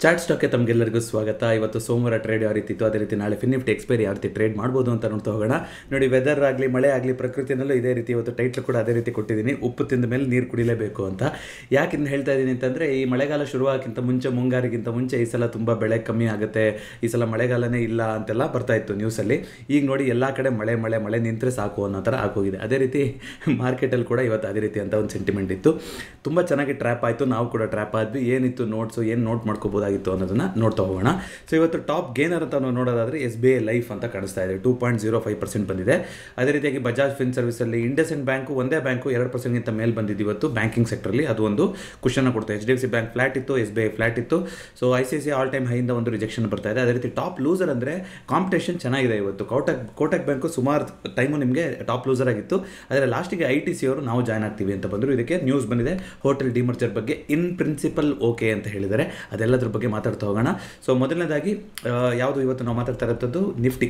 chat ಸ್ಟಾಕ್ಗೆ ತಮಗೆಲ್ಲರಿಗೂ ಸ್ವಾಗತ ಇವತ್ತು ಸೋಮವಾರ ಟ್ರೇಡ್ ಯಾವ ರೀತಿ ಇತ್ತು ಅದೇ ರೀತಿ ನಾಳೆ ಫಿನಿಫ್ಟಿ ಎಕ್ಸ್ಪೈರಿ ಯಾವ ರೀತಿ ಟ್ರೇಡ್ ಮಾಡ್ಬೋದು ಅಂತ ನೋಡ್ತಾ ಹೋಗೋಣ ನೋಡಿ ವೆದರ್ ಆಗಲಿ ಮಳೆ ಆಗಲಿ ಪ್ರಕೃತಿನಲ್ಲೂ ಇದೇ ರೀತಿ ಇವತ್ತು ಟೈಟ್ಲ್ ಕೂಡ ಅದೇ ರೀತಿ ಕೊಟ್ಟಿದ್ದೀನಿ ಉಪ್ಪು ತಿಂದ ಮೇಲೆ ನೀರು ಕುಡಿಲೇಬೇಕು ಅಂತ ಯಾಕೆ ಇದನ್ನ ಹೇಳ್ತಾ ಇದ್ದೀನಿ ಅಂತಂದರೆ ಈ ಮಳೆಗಾಲ ಶುರುವಾಗಕ್ಕಿಂತ ಮುಂಚೆ ಮುಂಗಾರಿಗಿಂತ ಮುಂಚೆ ಈ ಸಲ ತುಂಬ ಬೆಳೆ ಕಮ್ಮಿ ಆಗುತ್ತೆ ಈ ಸಲ ಮಳೆಗಾಲನೇ ಇಲ್ಲ ಅಂತೆಲ್ಲ ಬರ್ತಾ ಇತ್ತು ನ್ಯೂಸಲ್ಲಿ ಈಗ ನೋಡಿ ಎಲ್ಲ ಕಡೆ ಮಳೆ ಮಳೆ ಮಳೆ ನಿಂತರೆ ಸಾಕು ಅನ್ನೋ ಥರ ಆಗೋಗಿದೆ ಅದೇ ರೀತಿ ಮಾರ್ಕೆಟಲ್ಲಿ ಕೂಡ ಇವತ್ತು ಅದೇ ರೀತಿ ಅಂತ ಒಂದು ಸೆಂಟಿಮೆಂಟ್ ಇತ್ತು ತುಂಬ ಚೆನ್ನಾಗಿ ಟ್ರ್ಯಾಪ್ ಆಯಿತು ನಾವು ಕೂಡ ಟ್ರ್ಯಾಪ್ ಆದ್ವಿ ಏನಿತ್ತು ನೋಟ್ಸು ಏನು ನೋಟ್ ಮಾಡ್ಕೋಬೋದಾಗಿತ್ತು ಅನ್ನೋದನ್ನ ನೋಡ್ತಾ ಹೋಗೋಣ ಸೊ ಇವತ್ತು ಟಾಪ್ ಗೇನರ್ ಅಂತ ನಾವು ನೋಡೋದಾದ್ರೆ ಎಸ್ ಬಿ ಐ ಲೈಫ್ ಅಂತ ಕಾಣಿಸ್ತಾ ಇದೆ two point zero five percent ಬಂದಿದೆ ಅದೇ ರೀತಿಯಾಗಿ ಬಜಾಜ್ ಫಿನ್ ಸರ್ವಿಸಲ್ಲಿ ಇಂಡಸ್ಇಂಡ್ ಬ್ಯಾಂಕು ಒಂದೇ ಬ್ಯಾಂಕು ಎರಡು ಪರ್ಸೆಂಟ್ಗಿಂತ ಮೇಲೆ ಬಂದಿದ್ದು ಇವತ್ತು ಬ್ಯಾಂಕಿಂಗ್ ಸೆಕ್ಟರ್ಲಿ ಅದು ಒಂದು ಖುಷಿಯನ್ನು ಕೊಡ್ತಾ H D F C bank flat ಇತ್ತು ಎಸ್ ಬಿ ಐ ಫ್ಲಾಟ್ ಇತ್ತು so I C C all time ಹೈಯಿಂದ ಒಂದು ರಿಜೆಕ್ಷನ್ ಬರ್ತಾ ಇದೆ ಅದೇ ರೀತಿ ಟಾಪ್ ಲೂಸರ್ ಅಂದರೆ ಕಾಂಪಿಟೇಷನ್ ಚೆನ್ನಾಗಿದೆ ಇವತ್ತು ಕೋಟಕ್ ಕೋಟಕ್ ಬ್ಯಾಂಕು ಸುಮಾರು ಟೈಮು ನಿಮಗೆ ಟಾಪ್ ಲೂಸರ್ ಆಗಿತ್ತು ಆದರೆ ಲಾಸ್ಟಿಗೆ ಐ ಟಿ ಸಿ ಅವರು ನಾವು ಜಾಯ್ನ್ ಆಗ್ತೀವಿ ಅಂತ ಬಂದರು ಇದಕ್ಕೆ ನ್ಯೂಸ್ ಬಂದಿದೆ ಹೋಟೆಲ್ ಡಿಮರ್ಜರ್ ಬಗ್ಗೆ ಇನ್ ಪ್ರಿನ್ಸಿಪಲ್ ಓಕೆ ಅಂತ ಹೇಳಿದ್ದಾರೆ ಅದೆಲ್ಲದ್ರ ಬಗ್ಗೆ ಮಾತಾಡ್ತಾ ಹೋಗೋಣ ಸೊ ಮೊದಲನೇದಾಗಿ ಆ, ಯಾವುದು ಇವತ್ತು ನಾವು ಮಾತಾಡ್ತಾ ಇರೋಂಥದ್ದು ನಿಫ್ಟಿ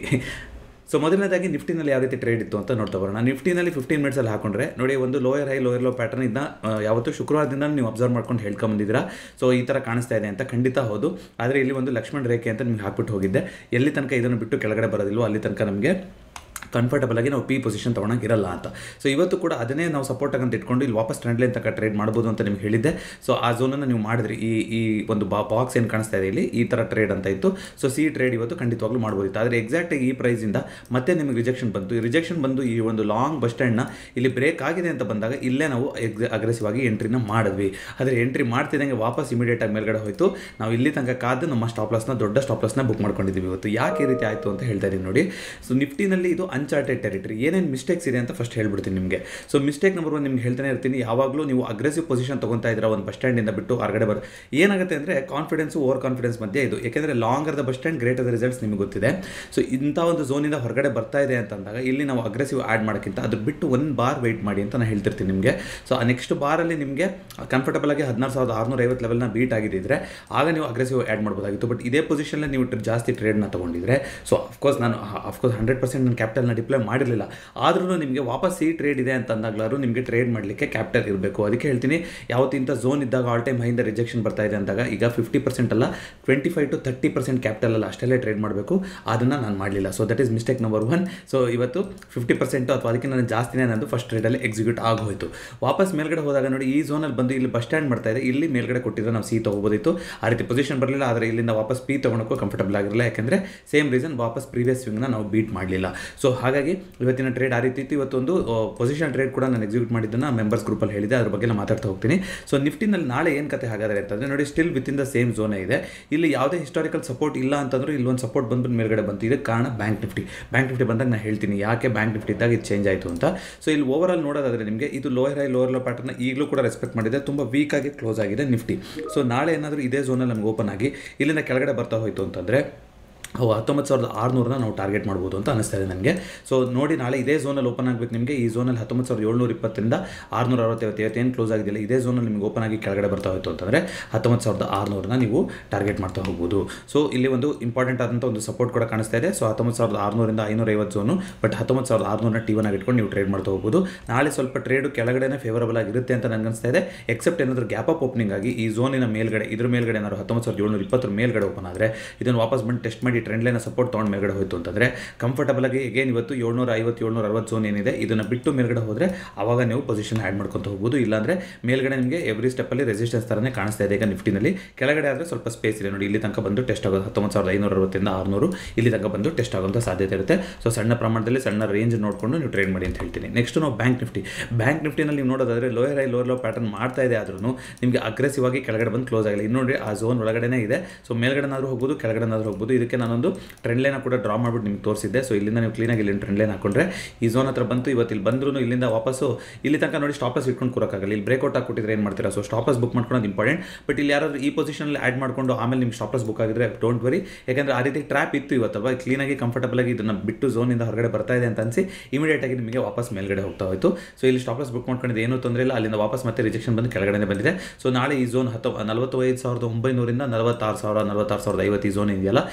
ಸೊ ಮೊದಲನೇದಾಗಿ ನಿಫ್ಟಿನಲ್ಲಿ ಯಾವ ರೀತಿ ಟ್ರೇಡ್ ಇತ್ತು ಅಂತ ನೋಡ್ತಾ ಬರೋಣ ನಿಫ್ಟಿನಲ್ಲಿ ಫಿಫ್ಟೀನ್ ಮಿನಿಟ್ಸಲ್ಲಿ ಹಾಕೊಂಡ್ರೆ ನೋಡಿ ಒಂದು lower high lower low pattern ಇದನ್ನ ಆ, ಯಾವತ್ತು ಶುಕ್ರವಾರದಿಂದ ನೀವು ಅಬ್ಸರ್ವ್ ಮಾಡ್ಕೊಂಡು ಹೇಳ್ಕೊಂಬಂದಿದ್ದೀರಾ ಸೊ ಈ ಥರ ಕಾಣಿಸ್ತಾ ಇದೆ ಅಂತ ಖಂಡಿತ ಹೌದು ಆದರೆ ಇಲ್ಲಿ ಒಂದು ಲಕ್ಷ್ಮಣ ರೇಖೆ ಅಂತ ನಿಮ್ಗೆ ಹಾಕ್ಬಿಟ್ಟು ಹೋಗಿದ್ದೆ ಎಲ್ಲಿ ತನಕ ಇದನ್ನು ಬಿಟ್ಟು ಕೆಳಗಡೆ ಬರೋದಿಲ್ವೋ ಅಲ್ಲಿ ತನಕ ನಮಗೆ ಕಂಫರ್ಟಬಲ್ ಆಗಿ ನಾವು ಪಿ ಪೊಸಿಷನ್ ತೊಗೊಳಂಗಿರಲ್ಲ ಅಂತ ಸೊ ಇವತ್ತು ಕೂಡ ಅದನ್ನೇ ನಾವು ಸಪೋರ್ಟ್ ಅಂತ ಇಟ್ಕೊಂಡು ಇಲ್ಲಿ ವಾಪಸ್ ಟ್ರೆಂಡ್ ಲೈನ್ ತನಕ ಟ್ರೇಡ್ ಮಾಡ್ಬೋದು ಅಂತ ನಿಮ್ಗೆ ಹೇಳಿದ್ದೆ ಸೊ ಆ ಝೋನನ್ನು ನೀವು ಮಾಡಿದ್ರಿ ಈ ಈ ಒಂದು ಬಾ ಬಾಕ್ಸ್ ಏನು ಕಾಣಿಸ್ತಾ ಇದೆ ಇಲ್ಲಿ ಈ ಥರ ಟ್ರೇಡ್ ಅಂತ ಇತ್ತು ಸೊ ಸಿ ಟ್ರೇಡ್ ಇವತ್ತು ಖಂಡಿತವಾಗ್ಲೂ ಮಾಡ್ಬೋದಿತ್ತು ಆದರೆ ಎಕ್ಸಾಕ್ಟಾಗಿ ಈ ಪ್ರೈಸಿಂದ ಮತ್ತೆ ನಿಮಗೆ ರಿಜೆಕ್ಷನ್ ಬಂತು ಈ ರಿಜೆಕ್ಷನ್ ಬಂದು ಈ ಒಂದು ಲಾಂಗ್ ಬಸ್ ಸ್ಟ್ಯಾಂಡ್ನ ಇಲ್ಲಿ ಬ್ರೇಕ್ ಆಗಿದೆ ಅಂತ ಬಂದಾಗ ಇಲ್ಲೇ ನಾವು ಎಕ್ಸ್ ಅಗ್ರೆಸಿವ್ ಆಗಿ ಎಂಟ್ರಿನ ಮಾಡಿದ್ವಿ ಆದರೆ ಎಂಟ್ರಿ ಮಾಡ್ತಿದ್ದಂಗೆ ವಾಪಸ್ ಇಮಿಡಿಯೇಟ್ ಆಗಿ ಮೇಲ್ಗಡೆ ಹೋಯಿತು ನಾವು ಇಲ್ಲಿ ತನಕ ಕಾದು ನಮ್ಮ ಸ್ಟಾಪ್ ಲಾಸ್ನ ದೊಡ್ಡ ಸ್ಟಾಪ್ ಲಾಸ್ನ ಬುಕ್ ಮಾಡ್ಕೊಂಡಿದ್ದೀವಿ ಇವತ್ತು ಯಾಕೆ ಈ ರೀತಿ ಆಯಿತು ಅಂತ ಹೇಳ್ತಾ ಇದ್ದೀನಿ ನೋಡಿ ಸೊ ನಿಫ್ಟಿನಲ್ಲಿ ಇದು ಅನ್ಚಾರ್ಟೆಡ್ ಟೆರಿಟರಿ ಏನೇನು ಮಿಸ್ಟೇಕ್ಸ್ ಇದೆ ಅಂತ ಫಸ್ಟ್ ಹೇಳ್ಬಿಡ್ತೀನಿ ನಿಮಗೆ ಸೊ ಮಿಸ್ಟೇಕ್ ನಂಬರ್ ಒನ್ ನಿಮ್ಗೆ ಹೇಳ್ತಾನೆ ಇರ್ತೀನಿ ಯಾವಾಗಲೂ ನೀವು ಅಗ್ರೆಸಿವ್ ಪೊಸಿಷನ್ ತೊಗೊತಾ ಇದ್ದೀರಾ ಒಂದು ಬಸ್ ಸ್ಟ್ಯಾಂಡಿಂದ ಬಿಟ್ಟು ಹೊರಗಡೆ ಬರ್ ಏನಾಗುತ್ತೆ ಅಂದರೆ ಕಾನ್ಫಿಡೆನ್ಸು ಓವರ್ ಕಾನ್ಫಿಡೆನ್ಸ್ ಮಧ್ಯೆ ಇದು ಯಾಕೆಂದರೆ longer the bus stand greater the results ನಿಮಗೆ ಗೊತ್ತಿದೆ ಸೊ ಇಂಥ ಒಂದು ಝೋನಿಂದ ಹೊರಗಡೆ ಬರ್ತಾ ಇದೆ ಅಂತಂದಾಗ ಇಲ್ಲಿ ನಾವು ಅಗ್ರೆಸಿವ್ ಆ್ಯಡ್ ಮಾಡೋಕ್ಕಿಂತ ಅದ್ರ ಬಿಟ್ಟು ಒಂದು ಬಾರ್ ವೆಯ್ಟ್ ಮಾಡಿ ಅಂತ ನಾನು ಹೇಳ್ತಿರ್ತೀನಿ ನಿಮಗೆ ಸೊ ಆ ನೆಕ್ಸ್ಟ್ ಬಾರಲ್ಲಿ ನಿಮಗೆ ಕಂಫರ್ಟಬಲ್ ಆಗಿ ಹದಿನಾರು ಸಾವಿರದ ಆರುನೂರ ಐವತ್ತು ಲೆವೆಲ್ನ ಬೀಟ್ ಆಗಿದ್ದಿದ್ರೆ ಆಗ ನೀವು ಅಗ್ರೆಸಿವ್ ಆ್ಯಡ್ ಮಾಡ್ಬೋದಾಗಿತ್ತು ಬಟ್ ಇದೇ ಪೊಸಿಷನಲ್ಲಿ ನೀವು ಟ್ರ- ಜಾಸ್ತಿ ಟ್ರೇಡ್ನ ತೊಗೊಂಡಿದ್ರೆ ಸೊ ಅಫ್ಕೋರ್ಸ್ ನಾನು ಅಫ್ಕೋರ್ಸ್ ಹಂಡ್ರೆಡ್ ಪರ್ಸೆಂಟ್ ನಾನು ಕ್ಯಾಪಿಟಲ್ನ ಡಿಪ್ಲೈ ಮಾಡಿರಲಿಲ್ಲ ಆದ್ರೂ ನಿಮಗೆ ವಾಪಸ್ ಈ ಟ್ರೇಡ್ ಇದೆ ಅಂತ ಅಂದಾಗಲಾರು ನಿಮಗೆ ಟ್ರೇಡ್ ಮಾಡಲಿಕ್ಕೆ ಕ್ಯಾಪಿಟಲ್ ಇರಬೇಕು ಅದಕ್ಕೆ ಹೇಳ್ತೀನಿ ಯಾವತ್ತು ಇಂಥ ಝೋನ್ ಇದ್ದಾಗ ಆಲ್ ಟೈಮ್ ಹೈಯಿಂದ ರಿಜೆಕ್ಷನ್ ಬರ್ತಾ ಇದೆ ಅಂದಾಗ ಈಗ ಫಿಫ್ಟಿ ಪರ್ಸೆಂಟ್ ಅಲ್ಲ twenty five to thirty percent capital ಅಲ್ಲ ಅಷ್ಟೆಲ್ಲೇ ಟ್ರೇಡ್ ಮಾಡಬೇಕು ಅದನ್ನು ನಾನು ಮಾಡಲಿಲ್ಲ so that is mistake number one so ಇವತ್ತು ಫಿಫ್ಟಿ ಪರ್ಸೆಂಟು ಅಥವಾ ಅದಕ್ಕೆ ನಾನು ಜಾಸ್ತಿನೇ ನಂದು ಫಸ್ಟ್ ಟ್ರೇಡಲ್ಲಿ ಎಕ್ಸಿಕ್ಯೂಟ್ ಆಗೋಯ್ತು ವಾಪಸ್ ಮೇಲ್ಗಡೆ ಹೋದಾಗ ನೋಡಿ ಈ ಝೋನಲ್ಲಿ ಬಂದು ಇಲ್ಲಿ ಬಸ್ ಸ್ಟ್ಯಾಂಡ್ ಮಾಡ್ತಾ ಇದೆ ಇಲ್ಲಿ ಮೇಲ್ಗಡೆ ಕೊಟ್ಟಿದ್ರೆ ನಾವು ಸಿ ತೊಗೋಬೋದಿತ್ತು ಆ ರೀತಿ ಪೊಸಿಷನ್ ಬರಲಿಲ್ಲ ಆದರೆ ಇಲ್ಲಿಂದ ವಾಪಸ್ ಪಿ ತೊಗೊಳಕ್ಕೂ ಕಂಫರ್ಟಬಲ್ ಆಗಿರಲಿಲ್ಲ ಯಾಕೆಂದರೆ ಸೇಮ್ ರೀಸನ್ ವಾಪಸ್ ಪ್ರೀವಿಯಸ್ ಸ್ವಿಂಗ್ನ ನಾವು ಬೀಟ್ ಮಾಡಲಿಲ್ಲ ಸೊ ಹಾಗಾಗಿ ಇವತ್ತಿನ ಟ್ರೇಡ್ ಆ ರೀತಿ ಇತ್ತು ಇವತ್ತೊಂದು ಪೊಸಿಷನ್ ಟ್ರೇಡ್ ಕೂಡ ನಾನು ಎಕ್ಸಿಕ್ಯೂಟ್ ಮಾಡಿದ್ದನ್ನು ಮೆಂಬರ್ಸ್ ಗ್ರೂಪಲ್ಲಿ ಹೇಳಿದೆ ಅದ್ರ ಬಗ್ಗೆ ನಾನು ಮಾತಾಡ್ತಾ ಹೋಗ್ತೀನಿ ಸೊ ನಿಫ್ಟಿನಲ್ಲಿ ನಾಳೆ ಏನು ಕತೆ ಹಾಗಾದರೆ ಅಂತಂದರೆ ನೋಡಿ still with in the same ಝೋನೇ ಇದೆ ಇಲ್ಲಿ ಯಾವುದೇ ಹಿಸ್ಟಾರಿಕಲ್ ಸಪೋರ್ಟ್ ಇಲ್ಲ ಅಂತಂದ್ರೂ ಇಲ್ಲೊಂದು ಸಪೋರ್ಟ್ ಬಂದ್ಬಿಟ್ಟು ಮೇಲ್ಗಡೆ ಬಂತು ಇದಕ್ಕೆ ಕಾರಣ ಬ್ಯಾಂಕ್ ನಿಫ್ಟಿ ಬ್ಯಾಂಕ್ ನಿಫ್ಟಿ ಬಂದಾಗ ನಾನು ಹೇಳ್ತೀನಿ ಯಾಕೆ ಬ್ಯಾಂಕ್ ನಿಫ್ಟಿ ಇದ್ದಾಗ ಇದು ಚೇಂಜ್ ಆಯಿತು ಅಂತ ಸೊ ಇಲ್ಲಿ ಓವರ್ ಆಲ್ ನೋಡೋದಾದ್ರೆ ನಿಮಗೆ ಇದು ಲೋಯರ್ ಹೈ ಲೋಯರ್ ಲೋ ಪ್ಯಾಟರ್ನ ಈಗಲೂ ಕೂಡ ರೆಸ್ಪೆಕ್ಟ್ ಮಾಡಿದೆ ತುಂಬ ವೀಕ್ ಆಗಿ ಕ್ಲೋಸ್ ಆಗಿದೆ ನಿಫ್ಟಿ ಸೊ ನಾಳೆ ಏನಾದರೂ ಇದೇ ಝೋನಲ್ಲಿ ನಮ್ಗೆ ಓಪನ್ ಆಗಿ ಇಲ್ಲಿಂದ ಕೆಳಗಡೆ ಬರ್ತಾ ಹೋಯಿತು ಅಂತಂದರೆ ಅವು ಹತ್ತೊಂಬತ್ತು ಸಾವಿರದ ಆರುನೂರನ್ನ ನಾವು ಟಾರ್ಗೆಟ್ ಮಾಡ್ಬೋದು ಅಂತ ಅನಿಸ್ತಾ ಇದೆ ನನಗೆ ಸೊ ನೋಡಿ ನಾಳೆ ಇದೇ ಝೋನಲ್ಲಿ ಓಪನ್ ಆಗಬೇಕು ನಿಮಗೆ ಈ ಝೋನಲ್ಲಿ ಹತ್ತೊಂಬತ್ತು ಸಾವಿರದ ಏಳ್ನೂರ ಇಪ್ಪತ್ತರಿಂದ ಆರುನೂರ ಅರವತ್ತೈವತ್ತು ಇವತ್ತೇನು ಕ್ಲೋಸ್ ಆಗಿದೆಯಲ್ಲ ಇದೇ ಝೋನಲ್ಲಿ ನಿಮಗೆ ಓಪನ್ ಆಗಿ ಕೆಳಗಡೆ ಬರ್ತಾ ಹೋಯಿತು ಅಂತಂದರೆ ಹತ್ತೊಂಬತ್ತು ಸಾವಿರದ ಆರುನೂರನ್ನ ನೀವು ಟಾರ್ಗೆಟ್ ಮಾಡ್ತಾ ಹೋಗ್ಬೋದು ಸೊ ಇಲ್ಲಿ ಒಂದು ಇಂಪಾರ್ಟೆಂಟ್ ಆದಂಥ ಒಂದು ಸಪೋರ್ಟ್ ಕೂಡ ಕಾಣಿಸ್ತಾ ಇದೆ ಸೊ ಹತ್ತೊಂಬತ್ತು ಸಾವಿರದ ಆರುನೂರಿಂದ ಐನೂರ ಐವತ್ತು ಝೋನು ಬಟ್ ಹತ್ತೊಂಬತ್ತು ಸಾವಿರದ ಆರುನೂರನ್ನ ಟಿ ಒನ್ ಆಗಿ ಇಟ್ಕೊಂಡು ನೀವು ಟ್ರೇಡ್ ಮಾಡ್ತಾ ಹೋಗ್ಬೋದು ನಾಳೆ ಸ್ವಲ್ಪ ಟ್ರೇಡು ಕೆಳಗಡೆನೇ ಫೇವರಬಲ್ ಆಗಿರುತ್ತೆ ಅಂತ ನನಗೆ ಅನಿಸ್ತಾ ಇದೆ ಎಕ್ಸೆಪ್ಟ್ ಏನಾದರೂ ಗ್ಯಾಪ್ ಅಪ್ ಓಪನಿಂಗ್ ಆಗಿ ಈ ಝೋನಿನ ಮೇಲ್ಗಡೆ ಇದ್ರ ಮೇಲ್ಗಡೆ ಏನಾದ್ರು ಹತ್ತೊಂಬತ್ತು ಸಾವಿರದ ಏಳ್ನೂರ ಇಪ್ಪತ್ತರ ಮೇಲ್ಗಡೆ ಓಪನ್ ಆದರೆ ಇದನ್ನು ವಾಪಸ್ ಬಂದು ಟೆಸ್ಟ್ ಮಾಡಿ ಟ್ರೆಂಡ್ ಲೈನ ಸಪೋರ್ಟ್ ತೊಗೊಂಡು ಮೇಲ್ಗಡೆ ಹೋಯಿತು ಅಂತಂದರೆ ಕಂಫರ್ಟಬಲ್ ಆಗಿ ಎಗೇನ್ ಇವತ್ತು ಏಳ್ನೂರ ಐವತ್ತು ಏಳ್ನೂರ ಅರವತ್ತು ಝೋನ್ ಏನಿದೆ ಇದನ್ನು ಬಿಟ್ಟು ಮೇಲ್ಗಡೆ ಹೋದರೆ ಆವಾಗ ನೀವು ಪೊಸಿಷನ್ ಆ್ಯಡ್ ಮಾಡ್ಕೊತ ಹೋಗ್ಬೋದು ಇಲ್ಲಾಂದರೆ ಮೇಲ್ಗಡೆ ನಿಮಗೆ ಎವ್ರಿ ಸ್ಟೆಪ್ಪಲ್ಲಿ ರೆಸಿಸ್ಟೆನ್ಸ್ ಥರನೇ ಕಾಣಿಸ್ತಾ ಇದೆ ಈಗ ನಿಫ್ಟಿನಲ್ಲಿ ಕೆಳಗಡೆ ಆದರೆ ಸ್ವಲ್ಪ ಸ್ಪೇಸ್ ಇದೆ ನೋಡಿ ಇಲ್ಲಿ ತನಕ ಬಂದು ಟೆಸ್ಟ್ ಆಗೋದು ಹತ್ತೊಂಬತ್ತು ಸಾವಿರದ ಐನೂರ ಅರವತ್ತಿಂದ ಆರುನೂರು ಇಲ್ಲಿ ತನಕ ಬಂದು ಟೆಸ್ಟ್ ಆಗುವಂಥ ಸಾಧ್ಯತೆ ಇರುತ್ತೆ ಸೊ ಸಣ್ಣ ಪ್ರಮಾಣದಲ್ಲಿ ಸಣ್ಣ ರೇಂಜ್ ನೋಡಿಕೊಂಡು ನೀವು ಟ್ರೇಡ್ ಮಾಡಿ ಅಂತ ಹೇಳ್ತೀನಿ ನೆಕ್ಸ್ಟ್ ನಾವು ಬ್ಯಾಂಕ್ ನಿಫ್ಟಿ ಬ್ಯಾಂಕ್ ನಿಫ್ಟಿನಲ್ಲಿ ನೀವು ನೋಡೋದಾದರೆ lower high lower low pattern ಮಾಡ್ತಾ ಇದೆ ಆದ್ರೂ ನಿಮಗೆ ಅಗ್ರೆಸಿವ್ ಆಗಿ ಕೆಳಗಡೆ ಬಂದು ಕ್ಲೋಸ್ ಆಗಿಲ್ಲ ಇನ್ನು ನೋಡಿ ಆ ಝೋನ್ ಒಳಗಡೆನೇ ಇದೆ ಸೊ ಮೇಲ್ಗಡೆನಾದ್ರೂ ಹೋಗ್ಬೋದು ಕೆಳಗಡೆನಾದ್ರೂ ಹೋಗ್ಬೋದು ಇದಕ್ಕೆ ನಾನೊಂದು ಟ್ರೆಂಡ್ ಲೈನ ಕೂಡ ಡ್ರಾ ಮಾಡಿಬಿಟ್ಟು ನಿಮ್ಗೆ ತೋರಿಸಿದ್ದೆ ಸೊ ಇಲ್ಲಿಂದ ನೀವು ಕ್ಲೀನಾಗಿ ಇಲ್ಲಿ ಟ್ರೆಂಡ್ ಲೈನ್ ಹಾಕೊಂಡ್ರೆ ಈ ಝೋನ್ ಹತ್ರ ಬಂತು ಇವತ್ತು ಇಲ್ಲಿ ಬಂದ್ರು ಇಲ್ಲಿಂದ ವಾಪಸ್ಸು ಇಲ್ಲಿ ತನಕ ನೋಡಿ ಸ್ಟಾಪಸ್ ಇಟ್ಕೊಂಡು ಕೂರಕ್ಕಾಗಲ್ಲ ಇಲ್ಲಿ ಬ್ರೇಕ್ಔಟ್ ಹಾಕ್ಬಿಟ್ಟಿದ್ರೆ ಏನು ಮಾಡ್ತೀರಾ ಸೊ ಸ್ಟಾಪಸ್ ಬುಕ್ ಮಾಡ್ಕೊಳ್ಳೋದು ಇಂಪಾರ್ಟೆಂಟ್ ಬಟ್ ಇಲ್ಲಿ ಯಾರಾದರೂ ಈ ಪೊಸಿಷನಲ್ಲಿ ಆ್ಯಡ್ ಮಾಡ್ಕೊಂಡು ಆಮೇಲೆ ನಿಮ್ಗೆ ಸ್ಟಾಪಸ್ ಬುಕ್ ಆಗಿದ್ರೆ ಡೋಂಟ್ ವರಿ ಯಾಕಂದರೆ ಆ ರೀತಿ ಟ್ರ್ಯಾಪ್ ಇತ್ತು ಇವತ್ತಲ್ವಾ ಕ್ಲೀನಾಗಿ ಕಂಫರ್ಟಬಲ್ ಆಗಿ ಇದನ್ನು ಬಿಟ್ಟು ಝೋನಿಂದ ಹೊರಗಡೆ ಬರ್ತಾ ಇದೆ ಅಂತ ಅನಿಸಿ ಇಮಿಡಿಯೇಟ್ ಆಗಿ ನಿಮಗೆ ವಾಪಸ್ ಮೇಲ್ಗಡೆ ಹೋಗ್ತಾ ಹೋಯಿತು ಸೊ ಇಲ್ಲಿ ಸ್ಟಾಪಸ್ ಬುಕ್ ಮಾಡ್ಕೊಂಡಿದ್ದು ಏನೂ ತೊಂದರೆ ಇಲ್ಲ ಅಲ್ಲಿಂದ ವಾಪಸ್ ಮತ್ತೆ ರಿಜೆಕ್ಷನ್ ಬಂದು ಕೆಳಗಡೆ ಬಂದಿದೆ ಸೊ ನಾಳೆ ಈ ಝೋನ್ ಹತ್ತು ನಲವತ್ತೈದು ಸಾವಿರದ ಒಂಬೈನೂರಿಂದ ನಲವತ್ತಾರು ಸಾವಿರ ನಲವತ್ತಾರು ಸಾವಿರದ ಐವತ್ತು ಈ ಝೋನ್ ಇದೆಯಲ್ಲ ಇದು ವೆರಿ